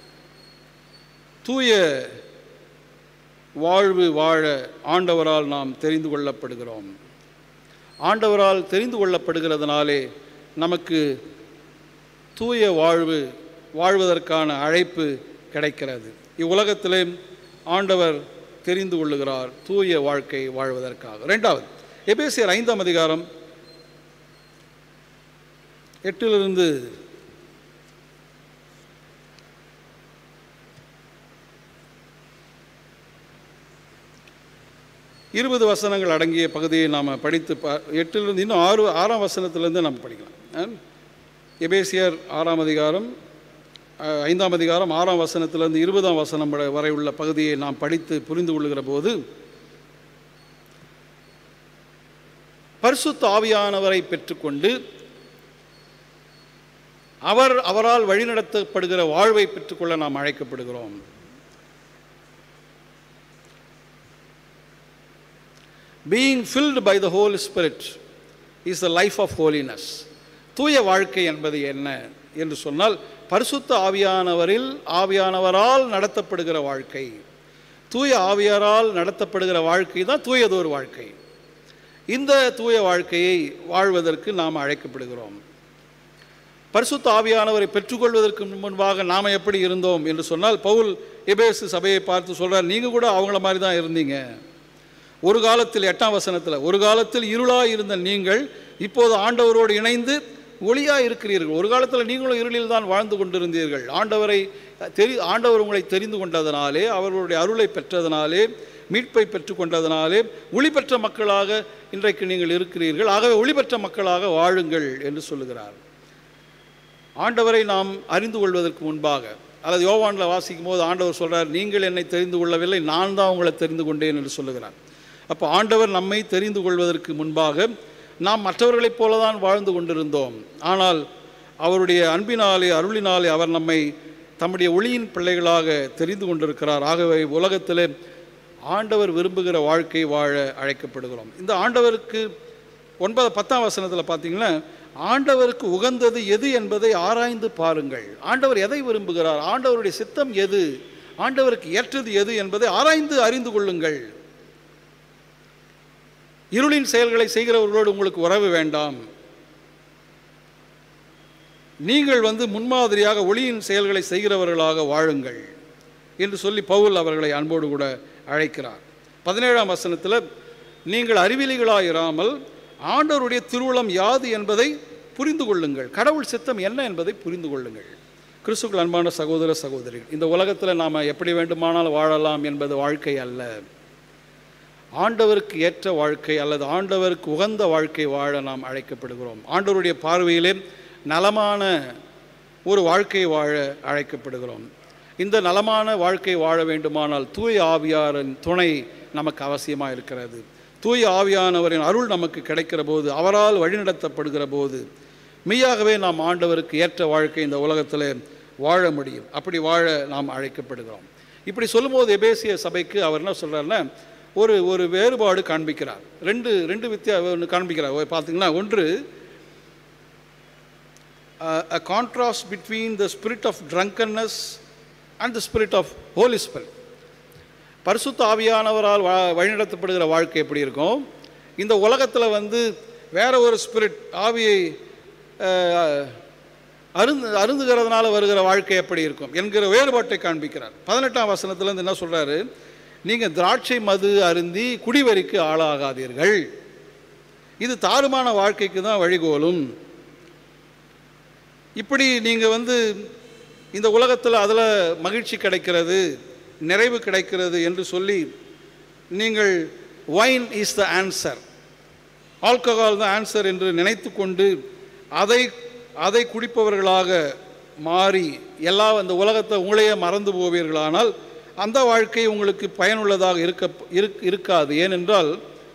தூய வாழ்வு வாழ ஆண்டவரால் நாம் தெரிந்து கொள்ளப்படுகிறோம் ஆண்டவரால் தெரிந்து கொள்ளப்படுகிறதுனாலே நமக்கு தூய வாழ்வு வாழ்வதற்கான அழைப்பு கிடைக்கிறது இவ்வுலகத்திலே ஆண்டவர் தெரிந்து கொள்ளுகிறார் தூய வாழ்க்கை வாழ்வதற்காக ரெண்டாவது எபேசியர் ஐந்தாம் அதிகாரம் எட்டிலிருந்து இருபது வசனங்கள் அடங்கிய பகுதியை நாம் படித்து பா எட்டிலிருந்து இன்னும் ஆறு ஆறாம் வசனத்திலேருந்து நம்ம படிக்கலாம் அஹ், எபேசியர் ஆறாம் அதிகாரம் அஹ், ஐந்தாம் அதிகாரம் ஆறாம் வசனத்திலிருந்து இருபதாம் வசனம் வரை- வரை உள்ள பகுதியை நாம் படித்து புரிந்து கொள்ளுகிற போது பரிசுத்த ஆவியானவரை பெற்றுக்கொண்டு அவர் அவரால் வழிநடத்தப்படுகிற வாழ்வை பெற்றுக்கொள்ள நாம் அழைக்கப்படுகிறோம் being filled by the Holy Spirit is the life of holiness தூய வாழ்க்கை என்பது என்ன என்று சொன்னால் பரிசுத்த ஆவியானவரில் ஆவியானவரால் நடத்தப்படுகிற வாழ்க்கை தூய ஆவியாரால் நடத்தப்படுகிற வாழ்க்கை தான் தூயதொரு வாழ்க்கை இந்த தூய வாழ்க்கையை வாழ்வதற்கு நாம் அழைக்கப்படுகிறோம் பரிசுத்த ஆவியானவரை பெற்றுக்கொள்வதற்கு முன்பாக நாம் எப்படி இருந்தோம் என்று சொன்னால் பவுல் எபேசு சபையை பார்த்து சொல்றார் நீங்கள் கூட அவங்கள மாதிரி தான் இருந்தீங்க ஒரு காலத்தில் எட்டாம் வசனத்தில் ஒரு காலத்தில் இருளாய் இருந்த நீங்கள் இப்போது ஆண்டவரோடு இணைந்து ஒளியாக இருக்கிறீர்கள் ஒரு காலத்தில் நீங்களும் இருளில் தான் வாழ்ந்து கொண்டிருந்தீர்கள் ஆண்டவரை தெரி ஆண்டவர் உங்களை தெரிந்து கொண்டதனாலே அவர்களுடைய அருளை பெற்றதனாலே மீட்பை பெற்றுக்கொண்டதனாலே ஒளி பெற்ற மக்களாக இன்றைக்கு நீங்கள் இருக்கிறீர்கள் ஆகவே ஒளி பெற்ற மக்களாக வாழுங்கள் என்று சொல்லுகிறார் ஆண்டவரை நாம் அறிந்து கொள்வதற்கு முன்பாக அல்லது யோவானில் வாசிக்கும் போது ஆண்டவர் சொல்றார் நீங்கள் என்னை தெரிந்து கொள்ளவில்லை நான் தான் உங்களை தெரிந்து கொண்டேன் என்று சொல்லுகிறார் அப்போ ஆண்டவர் நம்மை தெரிந்து கொள்வதற்கு முன்பாக நாம் மற்றவர்களைப் போல தான் வாழ்ந்து கொண்டிருந்தோம் ஆனால் அவருடைய அன்பினாலே அருளினாலே அவர் நம்மை தம்முடைய ஒளியின் பிள்ளைகளாக தெரிந்து கொண்டிருக்கிறார் ஆகவே உலகத்திலே ஆண்டவர் விரும்புகிற வாழ்க்கை வாழ அழைக்கப்படுகிறோம் இந்த ஆண்டவருக்கு ஒன்பது பத்தாம் வசனத்தில் பார்த்தீங்கன்னா ஆண்டவருக்கு உகந்தது எது என்பதை ஆராய்ந்து பாருங்கள் ஆண்டவர் எதை விரும்புகிறார் ஆண்டவருடைய சித்தம் எது ஆண்டவருக்கு ஏற்றது எது என்பதை ஆராய்ந்து அறிந்து கொள்ளுங்கள் இருளின் செயல்களை செய்கிறவர்களோடு உங்களுக்கு உறவு வேண்டாம் நீங்கள் வந்து முன்மாதிரியாக ஒளியின் செயல்களை செய்கிறவர்களாக வாழுங்கள் என்று சொல்லி பவுல் அவர்களை அன்போடு கூட அழைக்கிறார் பதினேழாம் வசனத்தில் நீங்கள் அறிவிலிகளாயிராமல் ஆண்டவருடைய திருவுளம் யாது என்பதை புரிந்து கொள்ளுங்கள் கடவுள் சித்தம் என்ன என்பதை புரிந்து கொள்ளுங்கள் கிறிஸ்துக்கள் அன்பான சகோதர சகோதரிகள் இந்த உலகத்தில் நாம் எப்படி வேண்டுமானாலும் வாழலாம் என்பது வாழ்க்கை அல்ல ஆண்டவருக்கு ஏற்ற வாழ்க்கை அல்லது ஆண்டவருக்கு உகந்த வாழ்க்கை வாழ நாம் அழைக்கப்படுகிறோம் ஆண்டவருடைய பார்வையிலே நலமான ஒரு வாழ்க்கை வாழ அழைக்கப்படுகிறோம் இந்த நலமான வாழ்க்கை வாழ வேண்டுமானால் தூய ஆவியாரின் துணை நமக்கு அவசியமாக இருக்கிறது தூய ஆவியானவரின் அருள் நமக்கு கிடைக்கிற போது அவரால் வழிநடத்தப்படுகிற போது மெய்யாகவே நாம் ஆண்டவருக்கு ஏற்ற வாழ்க்கை இந்த உலகத்தில் வாழ முடியும் அப்படி வாழ நாம் அழைக்கப்படுகிறோம் இப்படி சொல்லும்போது எபேசிய சபைக்கு அவர் என்ன சொல்கிறாருன்னா ஒரு ஒரு வேறுபாடு காண்பிக்கிறார் ரெண்டு ரெண்டு வித்தியா ஒன்று காண்பிக்கிறார் பார்த்தீங்கன்னா ஒன்று a contrast between the spirit of drunkenness and the spirit of Holy Spirit. பரிசுத்த ஆவியானவரால் வா வழிநடத்தப்படுகிற வாழ்க்கை எப்படி இருக்கும் இந்த உலகத்தில் வந்து வேற ஒரு ஸ்பிரிட் ஆவியை அஹ், அருந்து அருந்துகிறதுனால வருகிற வாழ்க்கை எப்படி இருக்கும் என்கிற வேறுபாட்டை காண்பிக்கிறார் பதினெட்டாம் வசனத்துலேருந்து என்ன சொல்கிறாரு நீங்கள் திராட்சை மது அருந்தி குடிவரிக்கு ஆளாகாதீர்கள் இது தாறுமான வாழ்க்கைக்கு தான் வழிகோலும் இப்படி நீங்கள் வந்து இந்த உலகத்தில் அதில் மகிழ்ச்சி கிடைக்கிறது நிறைவு கிடைக்கிறது என்று சொல்லி நீங்கள் wine is the answer alcohol தான் ஆன்சர் என்று நினைத்து கொண்டு அதை அதை குடிப்பவர்களாக மாறி எல்லா இந்த உலகத்தை உங்களையே மறந்து போவீர்களானால் அந்த வாழ்க்கை உங்களுக்கு பயனுள்ளதாக இருக்க இருக்- இருக்காது ஏனென்றால்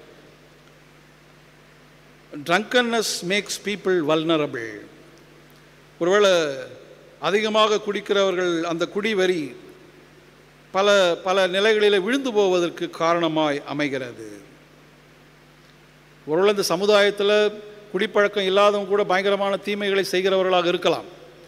ட்ரங்கன்னஸ் மேக்ஸ் பீப்புள் வல்னரபிள் ஒருவேளை அதிகமாக குடிக்கிறவர்கள் அந்த குடிவரி பல பல நிலைகளில் விழுந்து போவதற்கு காரணமாய் அமைகிறது ஒருவேளை இந்த சமுதாயத்தில் குடிப்பழக்கம் இல்லாதவங்க கூட பயங்கரமான தீமைகளை செய்கிறவர்களாக இருக்கலாம்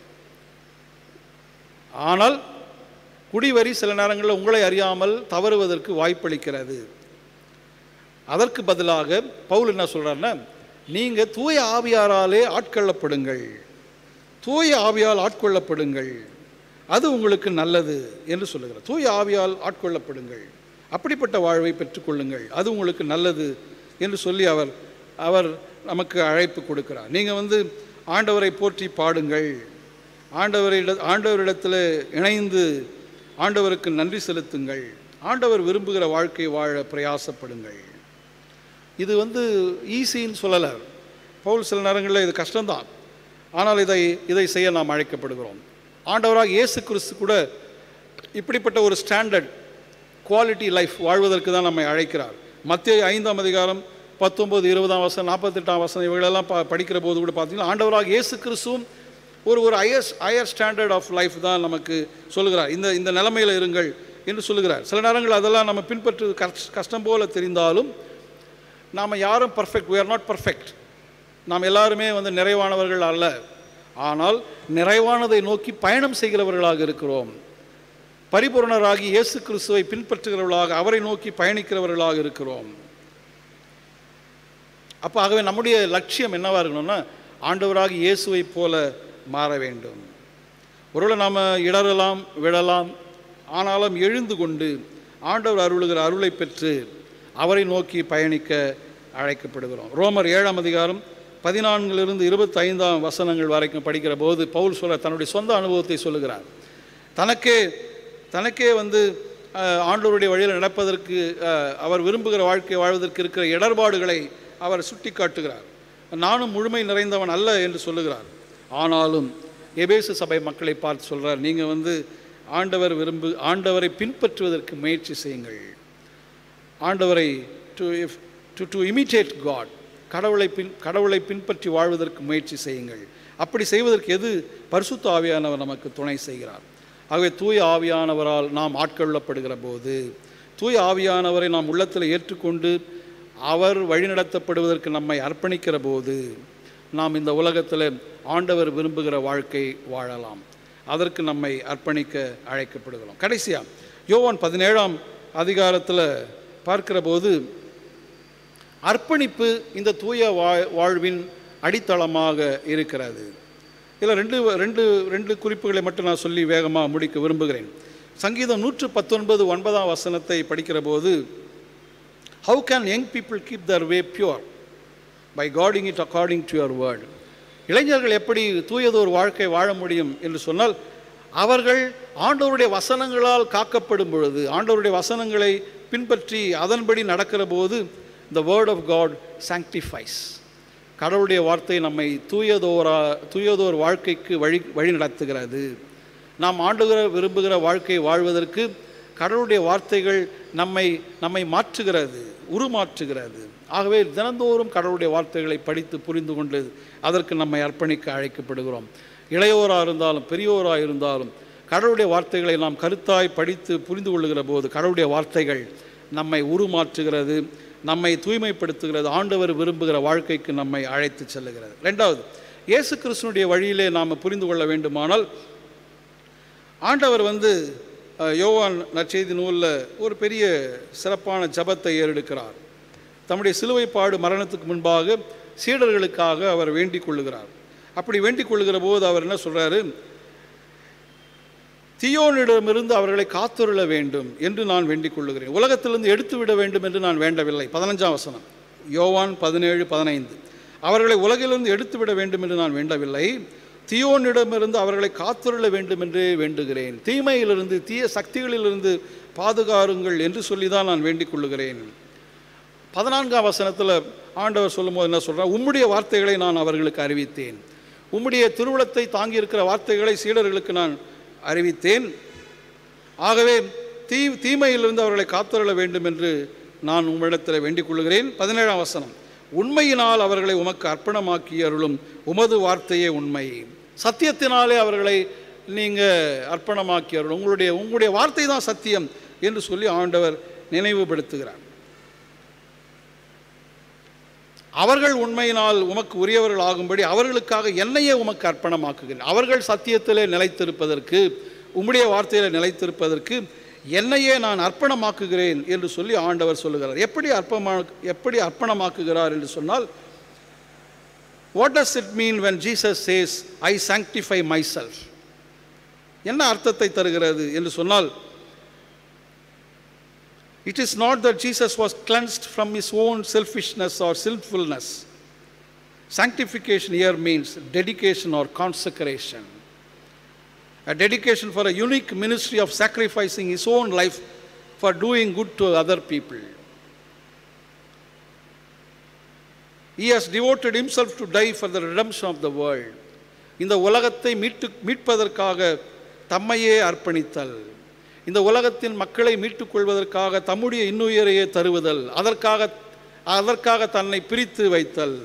ஆனால் குடிவரி சில நேரங்களில் உங்களை அறியாமல் தவறுவதற்கு வாய்ப்பளிக்கிறது அதற்கு பதிலாக பவுல் என்ன சொல்றாருன்னா நீங்கள் தூய ஆவியாராலே ஆட்கொள்ளப்படுங்கள் தூய ஆவியால் ஆட்கொள்ளப்படுங்கள் அது உங்களுக்கு நல்லது என்று சொல்லுகிறார் தூய ஆவியால் ஆட்கொள்ளப்படுங்கள் அப்படிப்பட்ட வாழ்வை பெற்றுக்கொள்ளுங்கள் அது உங்களுக்கு நல்லது என்று சொல்லி அவர் அவர் நமக்கு அழைப்பு கொடுக்கிறார் நீங்கள் வந்து ஆண்டவரை போற்றி பாடுங்கள் ஆண்டவரிட ஆண்டவரிடத்தில் இணைந்து ஆண்டவருக்கு நன்றி செலுத்துங்கள் ஆண்டவர் விரும்புகிற வாழ்க்கை வாழ பிரயாசப்படுங்கள் இது வந்து ஈஸின்னு சொல்லலை பவுல் சில நேரங்களில் இது கஷ்டம்தான் ஆனால் இதை இதை செய்ய நாம் அழைக்கப்படுகிறோம் ஆண்டவராக இயேசு கிறிஸ்து கூட இப்படிப்பட்ட ஒரு ஸ்டாண்டர்ட் குவாலிட்டி லைஃப் வாழ்வதற்கு தான் நம்மை அழைக்கிறார் மத்திய ஐந்தாம் அதிகாரம் பத்தொன்பது இருபதாம் வசனம் நாற்பத்தெட்டாம் வசனம் இவைகளெல்லாம் ப படிக்கிற போது கூட பார்த்தீங்கன்னா ஆண்டவராக இயேசு கிறிஸ்துவும் ஒரு ஒரு higher higher standard of life தான் நமக்கு சொல்லுகிறார் இந்த இந்த நிலைமையில் இருங்கள் என்று சொல்லுகிறார் சில நேரங்கள் அதெல்லாம் நம்ம பின்பற்றுவது கஷ் கஷ்டம் போல தெரிந்தாலும் நாம் யாரும் perfect we are not perfect நாம் எல்லாருமே வந்து நிறைவானவர்கள் அல்ல ஆனால் நிறைவானதை நோக்கி பயணம் செய்கிறவர்களாக இருக்கிறோம் பரிபூரணராகி இயேசு கிறிஸ்துவை பின்பற்றுகிறவர்களாக அவரை நோக்கி பயணிக்கிறவர்களாக இருக்கிறோம் அப்போ ஆகவே நம்முடைய லட்சியம் என்னவா இருக்கணும்னா ஆண்டவராகி இயேசுவைப் போல மாற வேண்டும் ஒருவேளை நாம் இடறலாம் விழலாம் ஆனாலும் எழுந்து கொண்டு ஆண்டவர் அருளுகிற அருளை பெற்று அவரை நோக்கி பயணிக்க அழைக்கப்படுகிறோம் ரோமர் ஏழாம் அதிகாரம் பதினான்கிலிருந்து இருபத்தி ஐந்தாம் வசனங்கள் வரைக்கும் படிக்கிற போது பவுல் சொல்ல தன்னுடைய சொந்த அனுபவத்தை சொல்லுகிறார் தனக்கே தனக்கே வந்து அஹ், ஆண்டவருடைய வழியில் நடப்பதற்கு அஹ், அவர் விரும்புகிற வாழ்க்கை வாழ்வதற்கு இருக்கிற இடர்பாடுகளை அவர் சுட்டி காட்டுகிறார் நானும் முழுமை நிறைந்தவன் அல்ல என்று சொல்லுகிறார் ஆனாலும் எபேசு சபை மக்களை பார்த்து சொல்றார் நீங்கள் வந்து ஆண்டவர் விரும்பு ஆண்டவரை பின்பற்றுவதற்கு முயற்சி செய்யுங்கள் ஆண்டவரை to to to imitate God கடவுளை பின் கடவுளை பின்பற்றி வாழ்வதற்கு முயற்சி செய்யுங்கள் அப்படி செய்வதற்கு எது பரிசுத்த ஆவியானவர் நமக்கு துணை செய்கிறார் ஆகவே தூய ஆவியானவரால் நாம் ஆட்கொள்ளப்படுகிற போது தூய ஆவியானவரை நாம் உள்ளத்தில் ஏற்றுக்கொண்டு அவர் வழிநடத்தப்படுவதற்கு நம்மை அர்ப்பணிக்கிற போது நாம் இந்த உலகத்தில் ஆண்டவர் விரும்புகிற வாழ்க்கை வாழலாம் அதற்கு நம்மை அர்ப்பணிக்க அழைக்கப்படுகிறோம் கடைசியாக யோவான் பதினேழாம் அதிகாரத்தில் பார்க்கிற போது அர்ப்பணிப்பு இந்த தூய வா வாழ்வின் அடித்தளமாக இருக்கிறது இதில் ரெண்டு ரெண்டு ரெண்டு குறிப்புகளை மட்டும் நான் சொல்லி வேகமாக முடிக்க விரும்புகிறேன் சங்கீதம் நூற்று பத்தொன்பது ஒன்பதாம் வசனத்தை படிக்கிற போது how can young people keep their way pure by guarding it according to your word இளைஞர்கள் எப்படி தூயதொரு வாழ்க்கை வாழ முடியும் என்று சொன்னால் அவர்கள் ஆண்டவருடைய வசனங்களால் காக்கப்படும் பொழுது ஆண்டவருடைய வசனங்களை பின்பற்றி அதன்படி நடக்கிற போது the word of God sanctifies கடவுளுடைய வார்த்தை நம்மை தூயதோரா தூயதோர் வாழ்க்கைக்கு வழி வழி நடத்துகிறது நாம் ஆண்டுகிற விரும்புகிற வாழ்க்கை வாழ்வதற்கு கடவுளுடைய வார்த்தைகள் நம்மை நம்மை மாற்றுகிறது உருமாற்றுகிறது ஆகவே தினந்தோறும் கடவுளுடைய வார்த்தைகளை படித்து புரிந்து கொண்டு அதற்கு நம்மை அர்ப்பணிக்க அழைக்கப்படுகிறோம் இளையோராக இருந்தாலும் பெரியோராக இருந்தாலும் கடவுளுடைய வார்த்தைகளை நாம் கருத்தாய் படித்து புரிந்து கொள்ளுகிற போது கடவுளுடைய வார்த்தைகள் நம்மை உருமாற்றுகிறது நம்மை தூய்மைப்படுத்துகிறது ஆண்டவர் விரும்புகிற வாழ்க்கைக்கு நம்மை அழைத்து செல்லுகிறது ரெண்டாவது இயேசு கிறிஸ்துனுடைய வழியிலே நாம் புரிந்து கொள்ள வேண்டுமானால் ஆண்டவர் வந்து அஹ், யோவான் நற்செய்தி நூலில் ஒரு பெரிய சிறப்பான ஜபத்தை ஏறெடுக்கிறார் தம்முடைய சிலுவை பாடு மரணத்துக்கு முன்பாக சீடர்களுக்காக அவர் வேண்டிக் கொள்ளுகிறார் அப்படி வேண்டிக் கொள்ளுகிற போது அவர் என்ன சொல்றாரு தீயோனிடமிருந்து அவர்களை காத்துருள வேண்டும் என்று நான் வேண்டிக் கொள்ளுகிறேன் உலகத்திலிருந்து எடுத்து விட வேண்டும் என்று நான் வேண்டவில்லை பதினஞ்சாம் வசனம் யோவான் பதினேழு பதினைந்து அவர்களை உலகிலிருந்து எடுத்து விட வேண்டும் என்று நான் வேண்டவில்லை தீயோனிடமிருந்து அவர்களை காத்துருள வேண்டும் என்றே வேண்டுகிறேன் தீமையிலிருந்து தீய சக்திகளிலிருந்து பாதுகாருங்கள் என்று சொல்லி தான் நான் வேண்டிக் கொள்ளுகிறேன் பதினான்காம் வசனத்தில் ஆண்டவர் சொல்லும்போது என்ன சொல்றார் உம்முடைய வார்த்தைகளை நான் அவர்களுக்கு அறிவித்தேன் உம்முடைய திருவுளத்தை தாங்கியிருக்கிற வார்த்தைகளை சீடர்களுக்கு நான் அறிவித்தேன் ஆகவே தீ தீமையிலிருந்து அவர்களை காத்துரள வேண்டும் என்று நான் உம்மிடத்தில் வேண்டிக் கொள்கிறேன் பதினேழாம் வசனம் உண்மையினால் அவர்களை உமக்கு அர்ப்பணமாக்கி அருளும் உமது வார்த்தையே உண்மை சத்தியத்தினாலே அவர்களை நீங்கள் அர்ப்பணமாக்கி அருளும் உங்களுடைய உங்களுடைய வார்த்தை தான் சத்தியம் என்று சொல்லி ஆண்டவர் நினைவுபடுத்துகிறார் அவர்கள் உண்மையினால் உமக்கு உரியவர்கள் ஆகும்படி அவர்களுக்காக என்னையே உமக்கு அர்ப்பணமாக்குகிறேன் அவர்கள் சத்தியத்திலே நிலைத்திருப்பதற்கு உம்முடைய வார்த்தையிலே நிலைத்திருப்பதற்கு என்னையே நான் அர்ப்பணமாக்குகிறேன் என்று சொல்லி ஆண்டவர் சொல்லுகிறார் எப்படி அர்ப்பமா எப்படி அர்ப்பணமாக்குகிறார் என்று சொன்னால் what does it mean when Jesus says I sanctify myself என்ன அர்த்தத்தை தருகிறது என்று சொன்னால் It is not that Jesus was cleansed from his own selfishness or sinfulness. Sanctification here means dedication or consecration. A dedication for a unique ministry of sacrificing his own life for doing good to other people. He has devoted himself to die for the redemption of the world. இந்த உலகத்தை மீட்டு மீட்பதற்காக தம்மையே அர்ப்பணித்தல் இந்த உலகத்தின் மக்களை மீட்டுக் கொள்வதற்காக தம்முடைய இன்னுயிரையே தருவதல் அதற்காக அதற்காக தன்னை பிரித்து வைத்தல்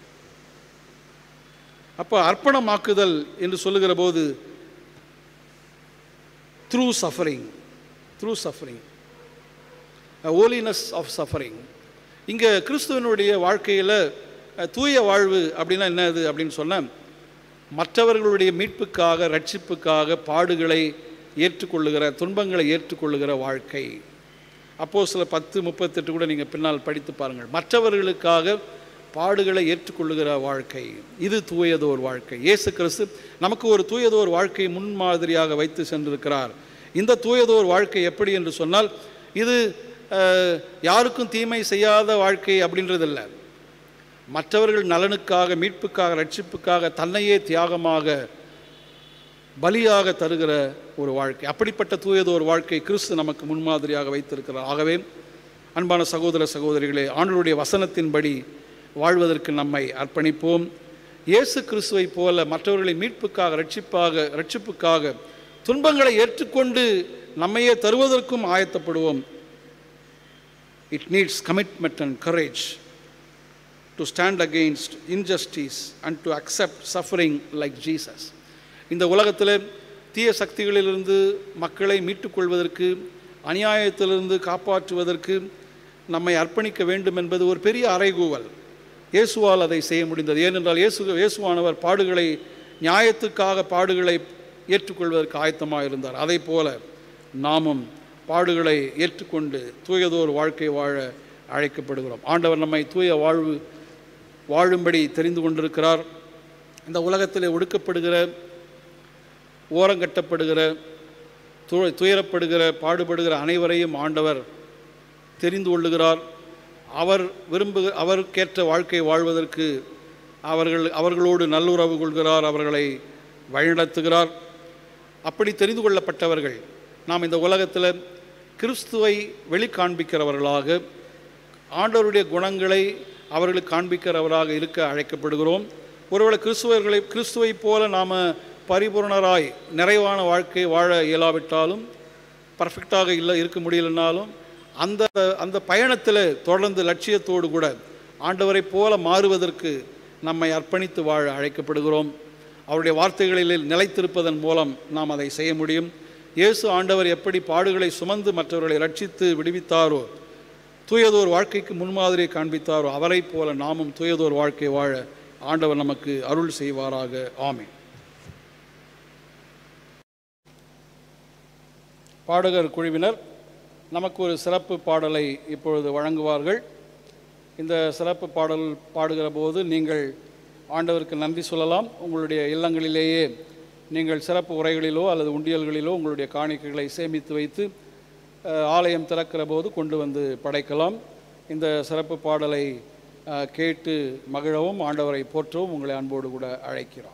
அப்போ அர்ப்பணமாக்குதல் என்று சொல்லுகிற போது through suffering through suffering holiness of suffering இங்கே கிறிஸ்துவனுடைய வாழ்க்கையில் அஹ், தூய வாழ்வு அப்படின்னா என்னது அப்படின்னு சொன்னால் மற்றவர்களுடைய மீட்புக்காக ரட்சிப்புக்காக பாடுகளை ஏற்றுக்கொள்ளுகிற துன்பங்களை ஏற்றுக்கொள்ளுகிற வாழ்க்கை அப்போ சில பத்து முப்பத்தெட்டு கூட நீங்கள் பின்னால் படித்து பாருங்கள் மற்றவர்களுக்காக பாடுகளை ஏற்றுக்கொள்ளுகிற வாழ்க்கை இது தூயதோர் வாழ்க்கை இயேசு கிறிஸ்து நமக்கு ஒரு தூயதோர் வாழ்க்கை முன்மாதிரியாக வைத்து சென்றிருக்கிறார் இந்த தூயதோர் வாழ்க்கை எப்படி என்று சொன்னால் இது அஹ், யாருக்கும் தீமை செய்யாத வாழ்க்கை அப்படின்றதில்லை மற்றவர்கள் நலனுக்காக மீட்புக்காக ரட்சிப்புக்காக தன்னையே தியாகமாக பலியாக தருகிற ஒரு வாழ்க்கை அப்படிப்பட்ட தூயது ஒரு வாழ்க்கை கிறிஸ்து நமக்கு முன்மாதிரியாக வைத்திருக்கிறார் ஆகவே அன்பான சகோதர சகோதரிகளே ஆண்டவருடைய வசனத்தின்படி வாழ்வதற்கு நம்மை அர்ப்பணிப்போம் இயேசு கிறிஸ்துவை போல மற்றவர்களை மீட்புக்காக ரட்சிப்பாக ரட்சிப்புக்காக துன்பங்களை ஏற்றுக்கொண்டு நம்மையே தருவதற்கும் ஆயத்தப்படுவோம் it needs commitment and courage to stand against injustice and to accept suffering like Jesus இந்த உலகத்தில் தீய சக்திகளிலிருந்து மக்களை மீட்டுக்கொள்வதற்கு அநியாயத்திலிருந்து காப்பாற்றுவதற்கு நம்மை அர்ப்பணிக்க வேண்டும் என்பது ஒரு பெரிய அறைகூவல் இயேசுவால் அதை செய்ய முடிந்தது ஏனென்றால் இயேசு இயேசுவானவர் பாடுகளை நியாயத்துக்காக பாடுகளை ஏற்றுக்கொள்வதற்கு ஆயத்தமாக இருந்தார் அதை போல நாமும் பாடுகளை ஏற்றுக்கொண்டு தூயதோர் வாழ்க்கை வாழ அழைக்கப்படுகிறோம் ஆண்டவர் நம்மை தூய வாழ்வு வாழும்படி தெரிந்து கொண்டிருக்கிறார் இந்த உலகத்தில் ஒடுக்கப்படுகிற ஓரங்கட்டப்படுகிற து துயரப்படுகிற பாடுபடுகிற அனைவரையும் ஆண்டவர் தெரிந்து கொள்ளுகிறார் அவர் விரும்பு அவருக்கேற்ற வாழ்க்கை வாழ்வதற்கு அவர்கள் அவர்களோடு நல்லுறவு கொள்கிறார் அவர்களை வழிநடத்துகிறார் அப்படி தெரிந்து கொள்ளப்பட்டவர்கள் நாம் இந்த உலகத்தில் கிறிஸ்துவை வெளிக்காண்பிக்கிறவர்களாக ஆண்டவருடைய குணங்களை அவர்களுக்கு காண்பிக்கிறவராக இருக்க அழைக்கப்படுகிறோம் ஒருவேளை கிறிஸ்துவர்களை கிறிஸ்துவைப் போல நாம் பரிபூர்ணராய் நிறைவான வாழ்க்கை வாழ இயலாவிட்டாலும் பர்ஃபெக்டாக இல்லை இருக்க முடியலனாலும் அந்த அந்த பயணத்தில் தொடர்ந்து லட்சியத்தோடு கூட ஆண்டவரைப் போல மாறுவதற்கு நம்மை அர்ப்பணித்து வாழ அழைக்கப்படுகிறோம் அவருடைய வார்த்தைகளில் நிலைத்திருப்பதன் மூலம் நாம் அதை செய்ய முடியும் இயேசு ஆண்டவர் எப்படி பாடுகளை சுமந்து மற்றவர்களை ரட்சித்து விடுவித்தாரோ தூயதோர் வாழ்க்கைக்கு முன்மாதிரியை காண்பித்தாரோ அவரைப் போல நாமும் தூயதோர் வாழ்க்கை வாழ ஆண்டவர் நமக்கு அருள் செய்வாராக ஆமென் பாடகர் குழுவினர் நமக்கு ஒரு சிறப்பு பாடலை இப்பொழுது வழங்குவார்கள் இந்த சிறப்பு பாடல் பாடுகிற போது நீங்கள் ஆண்டவருக்கு நன்றி சொல்லலாம் உங்களுடைய இல்லங்களிலேயே நீங்கள் சிறப்பு உரைகளிலோ அல்லது உண்டியல்களிலோ உங்களுடைய காணிக்கைகளை சேமித்து வைத்து அஹ், ஆலயம் திறக்கிற போது கொண்டு வந்து படைக்கலாம் இந்த சிறப்பு பாடலை அஹ், கேட்டு மகிழவும் ஆண்டவரை போற்றவும் உங்களை அன்போடு கூட அழைக்கிறோம்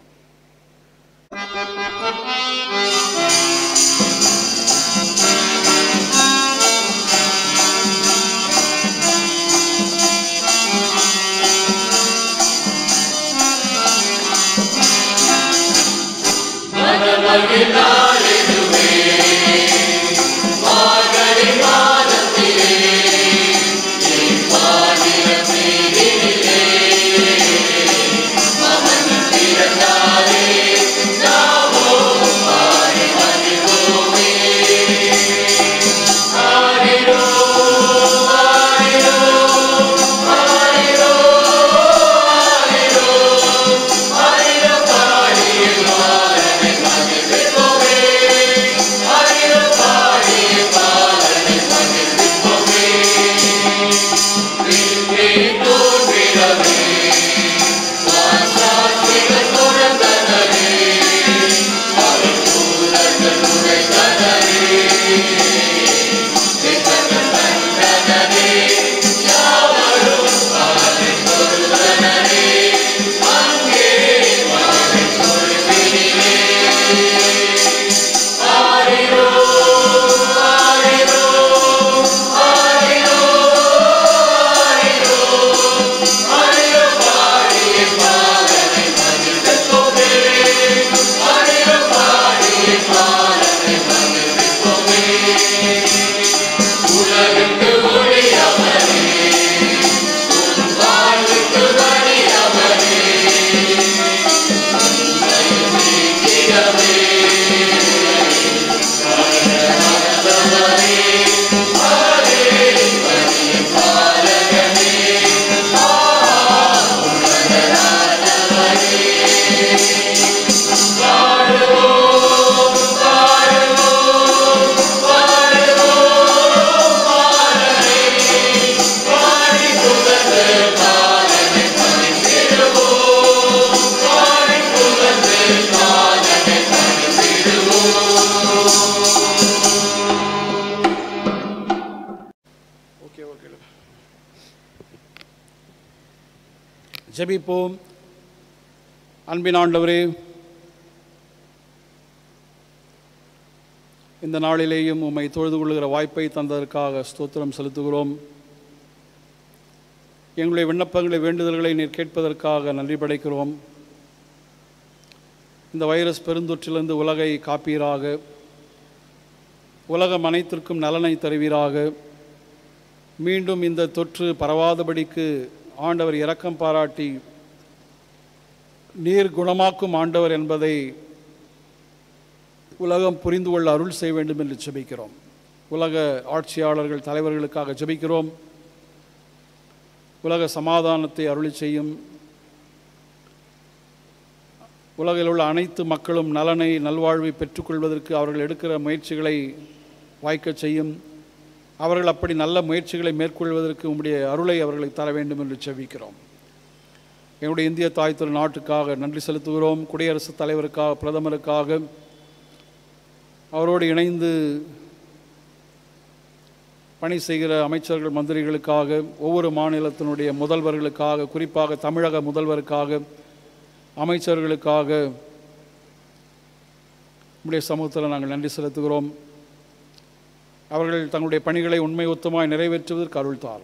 ஓகே ஓகே ஜெபிப்போம் அன்பின் ஆண்டவரே இந்த நாளிலேயும் உம்மை தொழுது கொள்ளுகிற வாய்ப்பை தந்ததற்காக ஸ்தோத்திரம் செலுத்துகிறோம் எங்களுடைய விண்ணப்பங்களை வேண்டுதல்களை நீர் கேட்பதற்காக நன்றி படைக்கிறோம் இந்த வைரஸ் பெருந்தொற்றிலிருந்து உலகை காப்பீராக உலகம் அனைத்திற்கும் நலனை தருவீராக மீண்டும் இந்த தொற்று பரவாதபடிக்கு ஆண்டவர் இரக்கம் பாராட்டி நீர் குணமாக்கும் ஆண்டவர் என்பதை உலகம் புரிந்து கொள்ள அருள் செய்ய வேண்டும் என்று ஜெபிக்கிறோம் உலக ஆட்சியாளர்கள் தலைவர்களுக்காக ஜெபிக்கிறோம் உலக சமாதானத்தை அருளி செய்யும் உலகில் உள்ள அனைத்து மக்களும் நலனை நல்வாழ்வை பெற்றுக்கொள்வதற்கு அவர்கள் எடுக்கிற முயற்சிகளை வாய்க்கச் செய்யும் அவர்கள் அப்படி நல்ல முயற்சிகளை மேற்கொள்வதற்கு உம்முடைய அருளை அவர்களுக்கு தர வேண்டும் என்று செபிக்கிறோம் எங்களுடைய இந்திய தாய் திரு நாட்டுக்காக நன்றி செலுத்துகிறோம் குடியரசுத் தலைவருக்காக பிரதமருக்காக அவரோடு இணைந்து பணி செய்கிற அமைச்சர்கள் மந்திரிகளுக்காக ஒவ்வொரு மாநிலத்தினுடைய முதல்வர்களுக்காக குறிப்பாக தமிழக முதல்வருக்காக அமைச்சர்களுக்காக நம்முடைய சமூகத்தில் நாங்கள் நன்றி செலுத்துகிறோம் அவர்கள் தங்களுடைய பணிகளை உண்மை ஒத்தமாய் நிறைவேற்றுவதற்கு அருள்தார்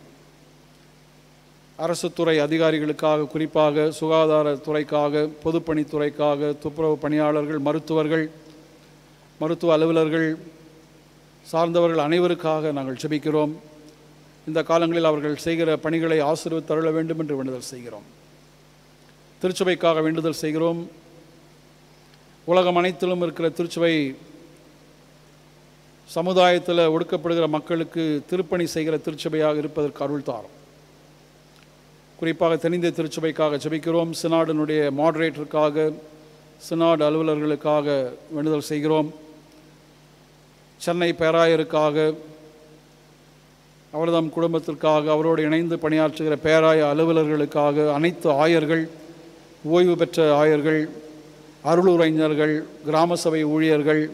அரசு துறை அதிகாரிகளுக்காக குறிப்பாக சுகாதாரத்துறைக்காக பொதுப்பணித்துறைக்காக துப்புரவு பணியாளர்கள் மருத்துவர்கள் மருத்துவ அலுவலர்கள் சார்ந்தவர்கள் அனைவருக்காக நாங்கள் ஜெபிக்கிறோம் இந்த காலங்களில் அவர்கள் செய்கிற பணிகளை ஆசீர்வதித்து தருள வேண்டும் என்று வேண்டுதல் செய்கிறோம் திருச்சபைக்காக வேண்டுதல் செய்கிறோம் உலகம் அனைத்திலும் இருக்கிற திருச்சபை சமுதாயத்தில் ஒடுக்கப்படுகிற மக்களுக்கு திருப்பணி செய்கிற திருச்சபையாக இருப்பதற்கு அருள் தாரும் குறிப்பாக தென்னிந்திய திருச்சபைக்காக ஜெபிக்கிறோம் சினாடினுடைய மாடரேட்டருக்காக சினாடு அலுவலர்களுக்காக வேண்டுதல் செய்கிறோம் சென்னை பேராயருக்காக அவர்தம் குடும்பத்திற்காக அவரோடு இணைந்து பணியாற்றுகிற பேராய அலுவலர்களுக்காக அனைத்து ஆயர்கள் ஓய்வு பெற்ற ஆயர்கள் அருளுரைஞர்கள் கிராம சபை ஊழியர்கள்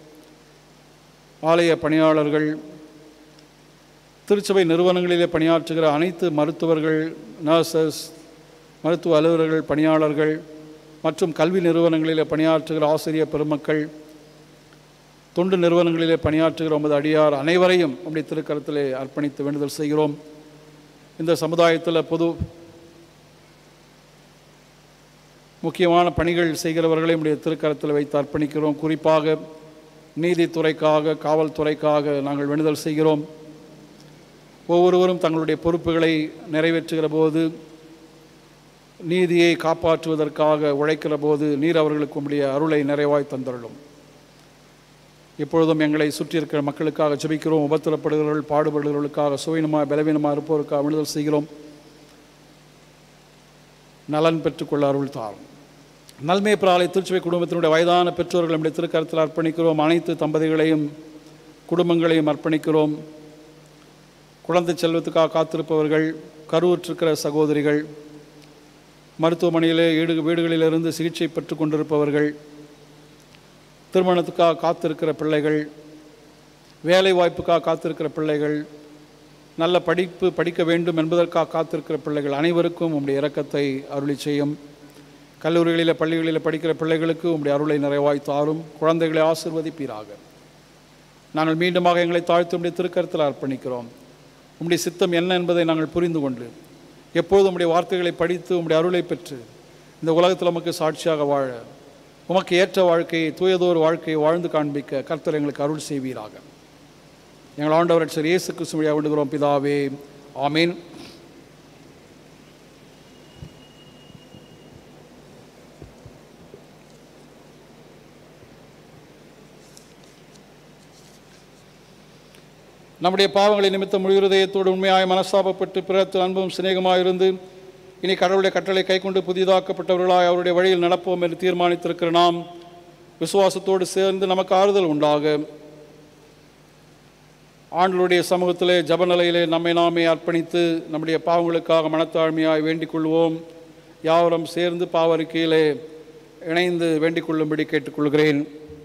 ஆலய பணியாளர்கள் திருச்சபை நிறுவனங்களிலே பணியாற்றுகிற அனைத்து மருத்துவர்கள் நர்சஸ் மருத்துவ அலுவலர்கள் பணியாளர்கள் மற்றும் கல்வி நிறுவனங்களிலே பணியாற்றுகிற ஆசிரியர் பெருமக்கள் தொண்டு நிறுவனங்களிலே பணியாற்றுகிற உமது அடியார் அனைவரையும் உம்முடைய திருக்கரத்திலே அர்ப்பணித்து வேண்டுதல் செய்கிறோம் இந்த சமுதாயத்தில் பொது முக்கியமான பணிகள் செய்கிறவர்களை உடைய திருக்கரத்தில் வைத்து அர்ப்பணிக்கிறோம் குறிப்பாக நீதித்துறைக்காக காவல்துறைக்காக நாங்கள் வேண்டுதல் செய்கிறோம் ஒவ்வொருவரும் தங்களுடைய பொறுப்புகளை நிறைவேற்றுகிற போது நீதியை காப்பாற்றுவதற்காக உழைக்கிற போது நீர் அவர்களுக்கு உம்முடைய அருளை நிறைவாய் தந்தருளும் இப்பொழுதும் எங்களை சுற்றி இருக்கிற மக்களுக்காக ஜெபிக்கிறோம் உபத்திரப்படுகிறவர்கள் பாடுபடுகிறவர்களுக்காக சுயனமாக பலவீனமாக இருப்பவருக்காக விடுதல் செய்கிறோம் நலன் பெற்றுக்கொள்ள அருள் தாரும் நல்மே பிராலை திருச்சுவை குடும்பத்தினுடைய வயதான பெற்றோர்கள் நம்முடைய திருக்கரத்தில் அர்ப்பணிக்கிறோம் அனைத்து தம்பதிகளையும் குடும்பங்களையும் அர்ப்பணிக்கிறோம் குழந்தை செல்வத்துக்காக காத்திருப்பவர்கள் கருவுற்றிருக்கிற சகோதரிகள் மருத்துவமனையிலே வீடு வீடுகளிலிருந்து சிகிச்சை பெற்று கொண்டிருப்பவர்கள் திருமணத்துக்காக காத்திருக்கிற பிள்ளைகள் வேலை வாய்ப்புக்காக காத்திருக்கிற பிள்ளைகள் நல்ல படிப்பு படிக்க வேண்டும் என்பதற்காக காத்திருக்கிற பிள்ளைகள் அனைவருக்கும் உம்முடைய இரக்கத்தை அருளி செய்யும் கல்லூரிகளில் பள்ளிகளில் படிக்கிற பிள்ளைகளுக்கு உம்முடைய அருளை நிறைவாய் தாரும் குழந்தைகளை ஆசிர்வதிப்பீராக நாங்கள் மீண்டுமாக எங்களை தாழ்த்து உம்முடைய திருக்கரத்தில் அர்ப்பணிக்கிறோம் உம்முடைய சித்தம் என்ன என்பதை நாங்கள் புரிந்து கொண்டு எப்பொழுதும் உம்முடைய வார்த்தைகளை படித்து உம்முடைய அருளை பெற்று இந்த உலகத்தில் நமக்கு சாட்சியாக வாழ உமக்கு ஏற்ற வாழ்க்கையை தூயதோர் வாழ்க்கையை வாழ்ந்து காண்பிக்க கர்த்தர் எங்களுக்கு அருள் செய்வீராக எங்கள் ஆண்டவர் சரி இயேசு கிறிஸ்துவழியாக வேண்டுகிறோம் பிதாவே ஆமீன் நம்முடைய பாவங்களை நிமித்தம் முழு இருதயத்தோடு உண்மையாய் மனஸ்தாபப்பட்டு பிறத்தில் அன்பும் சிநேகமாக இருந்து இனி கடவுளுடைய கட்டளை கைக்கொண்டு புதிதாக்கப்பட்டவர்களாய் அவருடைய வழியில் நடப்போம் என்று தீர்மானித்திருக்கிற நாம் விசுவாசத்தோடு சேர்ந்து நமக்கு ஆறுதல் உண்டாக ஆண்டவருடைய சமூகத்திலே ஜப நிலையிலே நம்மை நாமே அர்ப்பணித்து நம்முடைய பாவங்களுக்காக மனத்தாழ்மையாய் வேண்டிக் கொள்வோம் யாவரும் சேர்ந்து பாவறிக்கையிலே இணைந்து வேண்டிக் கொள்ளும்படி கேட்டுக்கொள்கிறேன்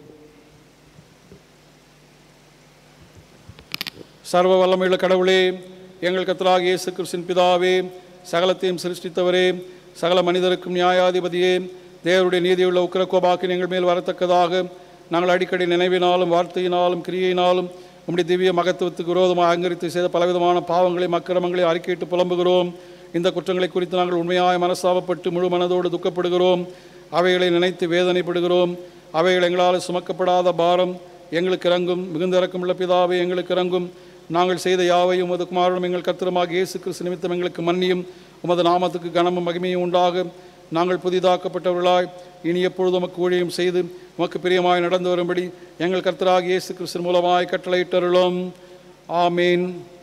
சர்வ வல்லமையுள்ள கடவுளே எங்கள் கத்தராக இயேசு கிறிஸ்தின் பிதாவே சகலத்தையும் சிருஷ்டித்தவரே சகல மனிதருக்கும் நியாயாதிபதியே தேவருடைய நீதியுள்ள உக்கிரக்கோபாக்கின் எங்கள் மேல் வரத்தக்கதாக நாங்கள் அடிக்கடி நினைவினாலும் வார்த்தையினாலும் கிரியையினாலும் உம்முடைய திவ்ய மகத்துவத்துக்கு விரோதமாக அங்கரித்து செய்த பலவிதமான பாவங்களையும் அக்கிரமங்களையும் அறிக்கையிட்டு புலம்புகிறோம் இந்த குற்றங்களை குறித்து நாங்கள் உண்மையாய் மனசாபப்பட்டு முழு மனதோடு துக்கப்படுகிறோம் அவைகளை நினைத்து வேதனைப்படுகிறோம் அவைகள் எங்களால் சுமக்கப்படாத பாரம் எங்களுக்கு இறங்கும் மிகுந்த இறக்கமுள்ள பிதாவே எங்களுக்கு இறங்கும் நாங்கள் செய்த யாவையும் உமது குமாரனும் எங்கள் கத்திரமாக இயேசு கிறிஸ்து நிமித்தம் எங்களுக்கு மன்னியும் உமது நாமத்துக்கு கனமும் மகிமையும் உண்டாக நாங்கள் புதிதாக்கப்பட்டவர்களாய் இனி எப்பொழுதும் உமக்கு ஊழியம் செய்து உமக்கு பிரியமாய் நடந்து வரும்படி எங்கள் கர்த்தராக இயேசு கிறிஸ்து மூலமாய் கட்டளையிட்டருளும் ஆமீன்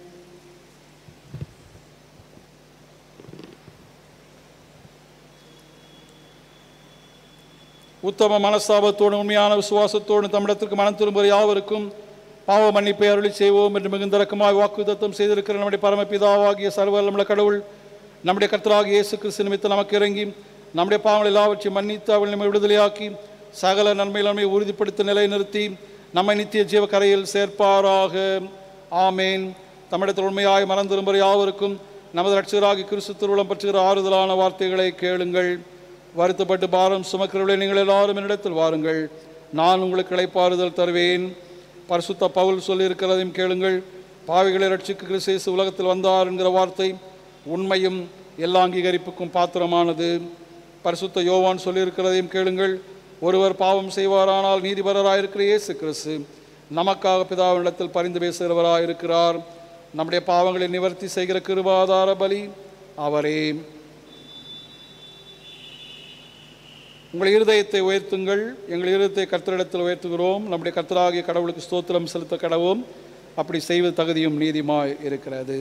உத்தம மனஸ்தாபத்தோடு உண்மையான விசுவாசத்தோடு தமிழத்திற்கு மனம் திரும்புகிற யாவருக்கும் பாவ மன்னிப்பை அருளி செய்வோம் என்று மிகுந்த ரக்கமாய் வாக்குத்தத்தம் செய்திருக்கிற நம்முடைய பரமபிதாவாகிய சர்வல்லமுள்ள கடவுள் நம்முடைய கர்த்தராகிய இயேசு கிறிஸ்து நிமித்தம் நமக்கு இறங்கி நம்முடைய பாவங்கள் எல்லாவற்றையும் மன்னித்து அவள் நம்மை விடுதலையாக்கி சகல நன்மைகள் நம்மை உறுதிப்படுத்தி நிலைநிறுத்தி நம்மை நித்திய ஜீவ கரையில் சேர்ப்பாராக ஆமேன் தமிழத்தில் உண்மையாய் மனம் திரும்புகிற யாவருக்கும் நமது ரட்சகராகி கிறிஸ்து திருவுளம் பற்றுகிற ஆறுதலான வார்த்தைகளை கேளுங்கள் வருத்தப்பட்டு பாரம் சுமக்கிறவர்களே நீங்கள் எல்லாரும் என்னிடத்தில் வாருங்கள் நான் உங்களுக்கு இளைப்பாறுதல் தருவேன் பரிசுத்த பவுல் சொல்லியிருக்கிறதையும் கேளுங்கள் பாவிகளை ரட்சிக்க கிறிஸ்து உலகத்தில் வந்தார் என்கிற வார்த்தை உண்மையும் எல்லா அங்கீகரிப்புக்கும் பாத்திரமானது பரிசுத்த யோவான் சொல்லியிருக்கிறதையும் கேளுங்கள் ஒருவர் பாவம் செய்வாரானால் நீதிபரராயிருக்கிற இயேசு கிறிஸ்து நமக்காக பிதாவினிடத்தில் பரிந்து பேசுகிறவராயிருக்கிறார் நம்முடைய பாவங்களை நிவர்த்தி செய்கிற கிருபாதார பலி அவரே உங்கள் இருதயத்தை உயர்த்துங்கள் எங்கள் இருதயத்தை கர்த்தரிடத்தில் உயர்த்துகிறோம் நம்முடைய கர்த்தராகிய கடவுளுக்கு ஸ்தோத்திரம் செலுத்த கடவும் அப்படி செய்வது தகுதியும் நீதிமாய் இருக்கிறது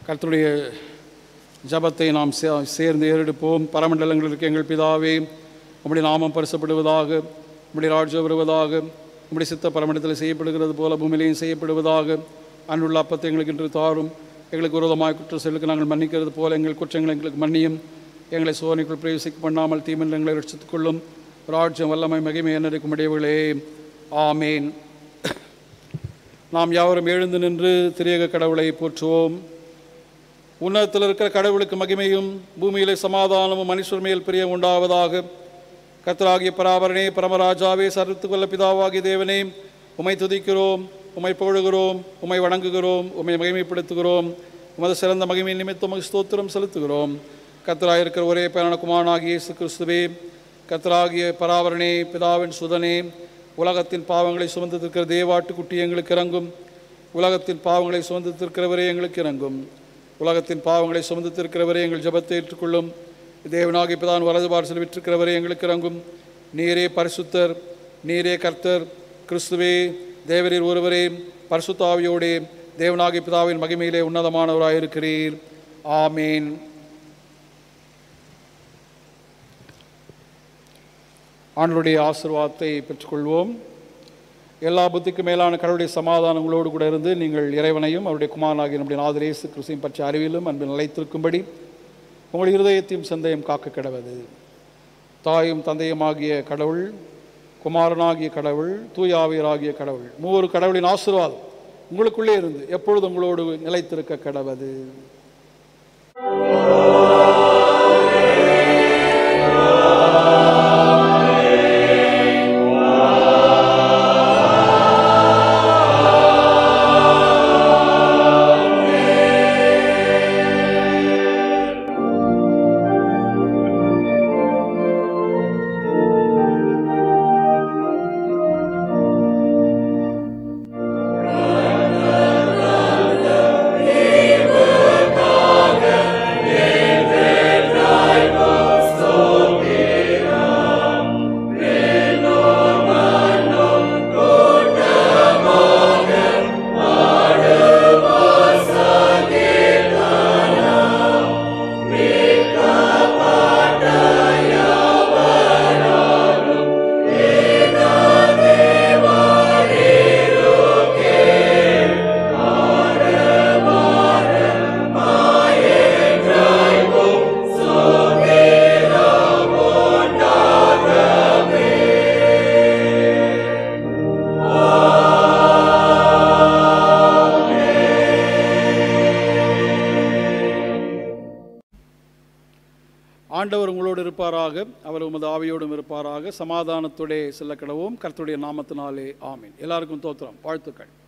கர்த்தருடைய ஜபத்தை நாம் சே- சேர்ந்து ஏறெடுப்போம் பரமண்டலங்களில் இருக்க எங்கள் பிதாவே உம்முடைய நாமம் பரிசப்படுவதாக உம்முடைய ராஜ்யம் வருவதாக உம்முடைய சித்த பரமண்டலத்தில் செய்யப்படுகிறது போல பூமியிலையும் செய்யப்படுவதாக அன்புள்ள அப்பத்தை எங்களுக்கு இன்று தாரும் எங்களுக்கு விரோதமாய் குற்றம் செல்லுக்கு நாங்கள் மன்னிக்கிறது போல எங்கள் குற்றங்களை எங்களுக்கு மன்னியும் எங்களை சோதனைக்குள் பிரவேசிக்க பண்ணாமல் தீமன் எங்களை ரட்சித்துக் கொள்ளும் ராஜ்யம் வல்லமை மகிமை என்னடிக்கும் இடைவுகளே ஆமேன் நாம் யாவரும் எழுந்து நின்று திரியக கடவுளை போற்றுவோம் உன்னதத்தில் இருக்கிற கடவுளுக்கு மகிமையும் பூமியிலே சமாதானமும் மனுஷர் மேல் பிரியம் உண்டாவதாக கர்த்தராகிய பராபரனே பரமராஜாவே சரத்து கொல்ல பிதாவாகிய தேவனே உமை துதிக்கிறோம் உமை புகழுகிறோம் உமை வணங்குகிறோம் உமை மகிமைப்படுத்துகிறோம் உமது சிறந்த மகிமை நிமித்தம் உமக்கு ஸ்தோத்திரம் செலுத்துகிறோம் கர்த்தராக இருக்கிற ஒரே பேரான குமாரனாகிய இயேசு கிறிஸ்துவே கர்த்தராகிய பராபரனே பிதாவின் சுதனே உலகத்தின் பாவங்களை சுமந்திருக்கிற தேவாட்டுக்குட்டி எங்களுக்கு இறங்கும் உலகத்தின் பாவங்களை சுமந்திருக்கிறவரே எங்களுக்கு இறங்கும் உலகத்தின் பாவங்களை சுமந்திருக்கிறவரே எங்கள் ஜெபத்தை ஏற்றுக்கொள்ளும் தேவனாகிய பிதான் வலது பார்சல் விற்றிருக்கிறவரே எங்களுக்கு இறங்கும் நீரே பரிசுத்தர் நீரே கர்த்தர் கிறிஸ்துவே தேவரீர் ஒருவரே பரிசுத்தாவியோடே தேவனாகிய பிதாவின் மகிமையிலே உன்னதமானவராயிருக்கிறீர் ஆமேன் ஆண்டவருடைய ஆசீர்வாதத்தை பெற்றுக்கொள்வோம் எல்லா புத்திக்கு மேலான கடவுளுடைய சமாதானம் உங்களோடு கூட இருந்து நீங்கள் இறைவனையும் அவருடைய குமாரனாகிய நம்முடைய நாதரேசு கிறிஸ்தையும் பற்றி அறிவிலும் அன்பில் நிலைத்திருக்கும்படி உங்கள் இருதயத்தையும் சந்தேகம் காக்க கிடவது தாயும் தந்தையுமாகிய கடவுள் குமாரனாகிய கடவுள் தூயாவியராகிய கடவுள் மூவரு கடவுளின் ஆசீர்வாதம் உங்களுக்குள்ளே இருந்து எப்பொழுது உங்களோடு நிலைத்திருக்க கடவது ஆண்டவர் உங்களோடு இருப்பாராக அவர் உமது ஆவியோடும் இருப்பாராக சமாதானத்தோடே செல்ல கடவும் கர்த்தருடைய நாமத்தினாலே ஆமீன் எல்லாருக்கும் தோத்திரம் வாழ்த்துக்கள்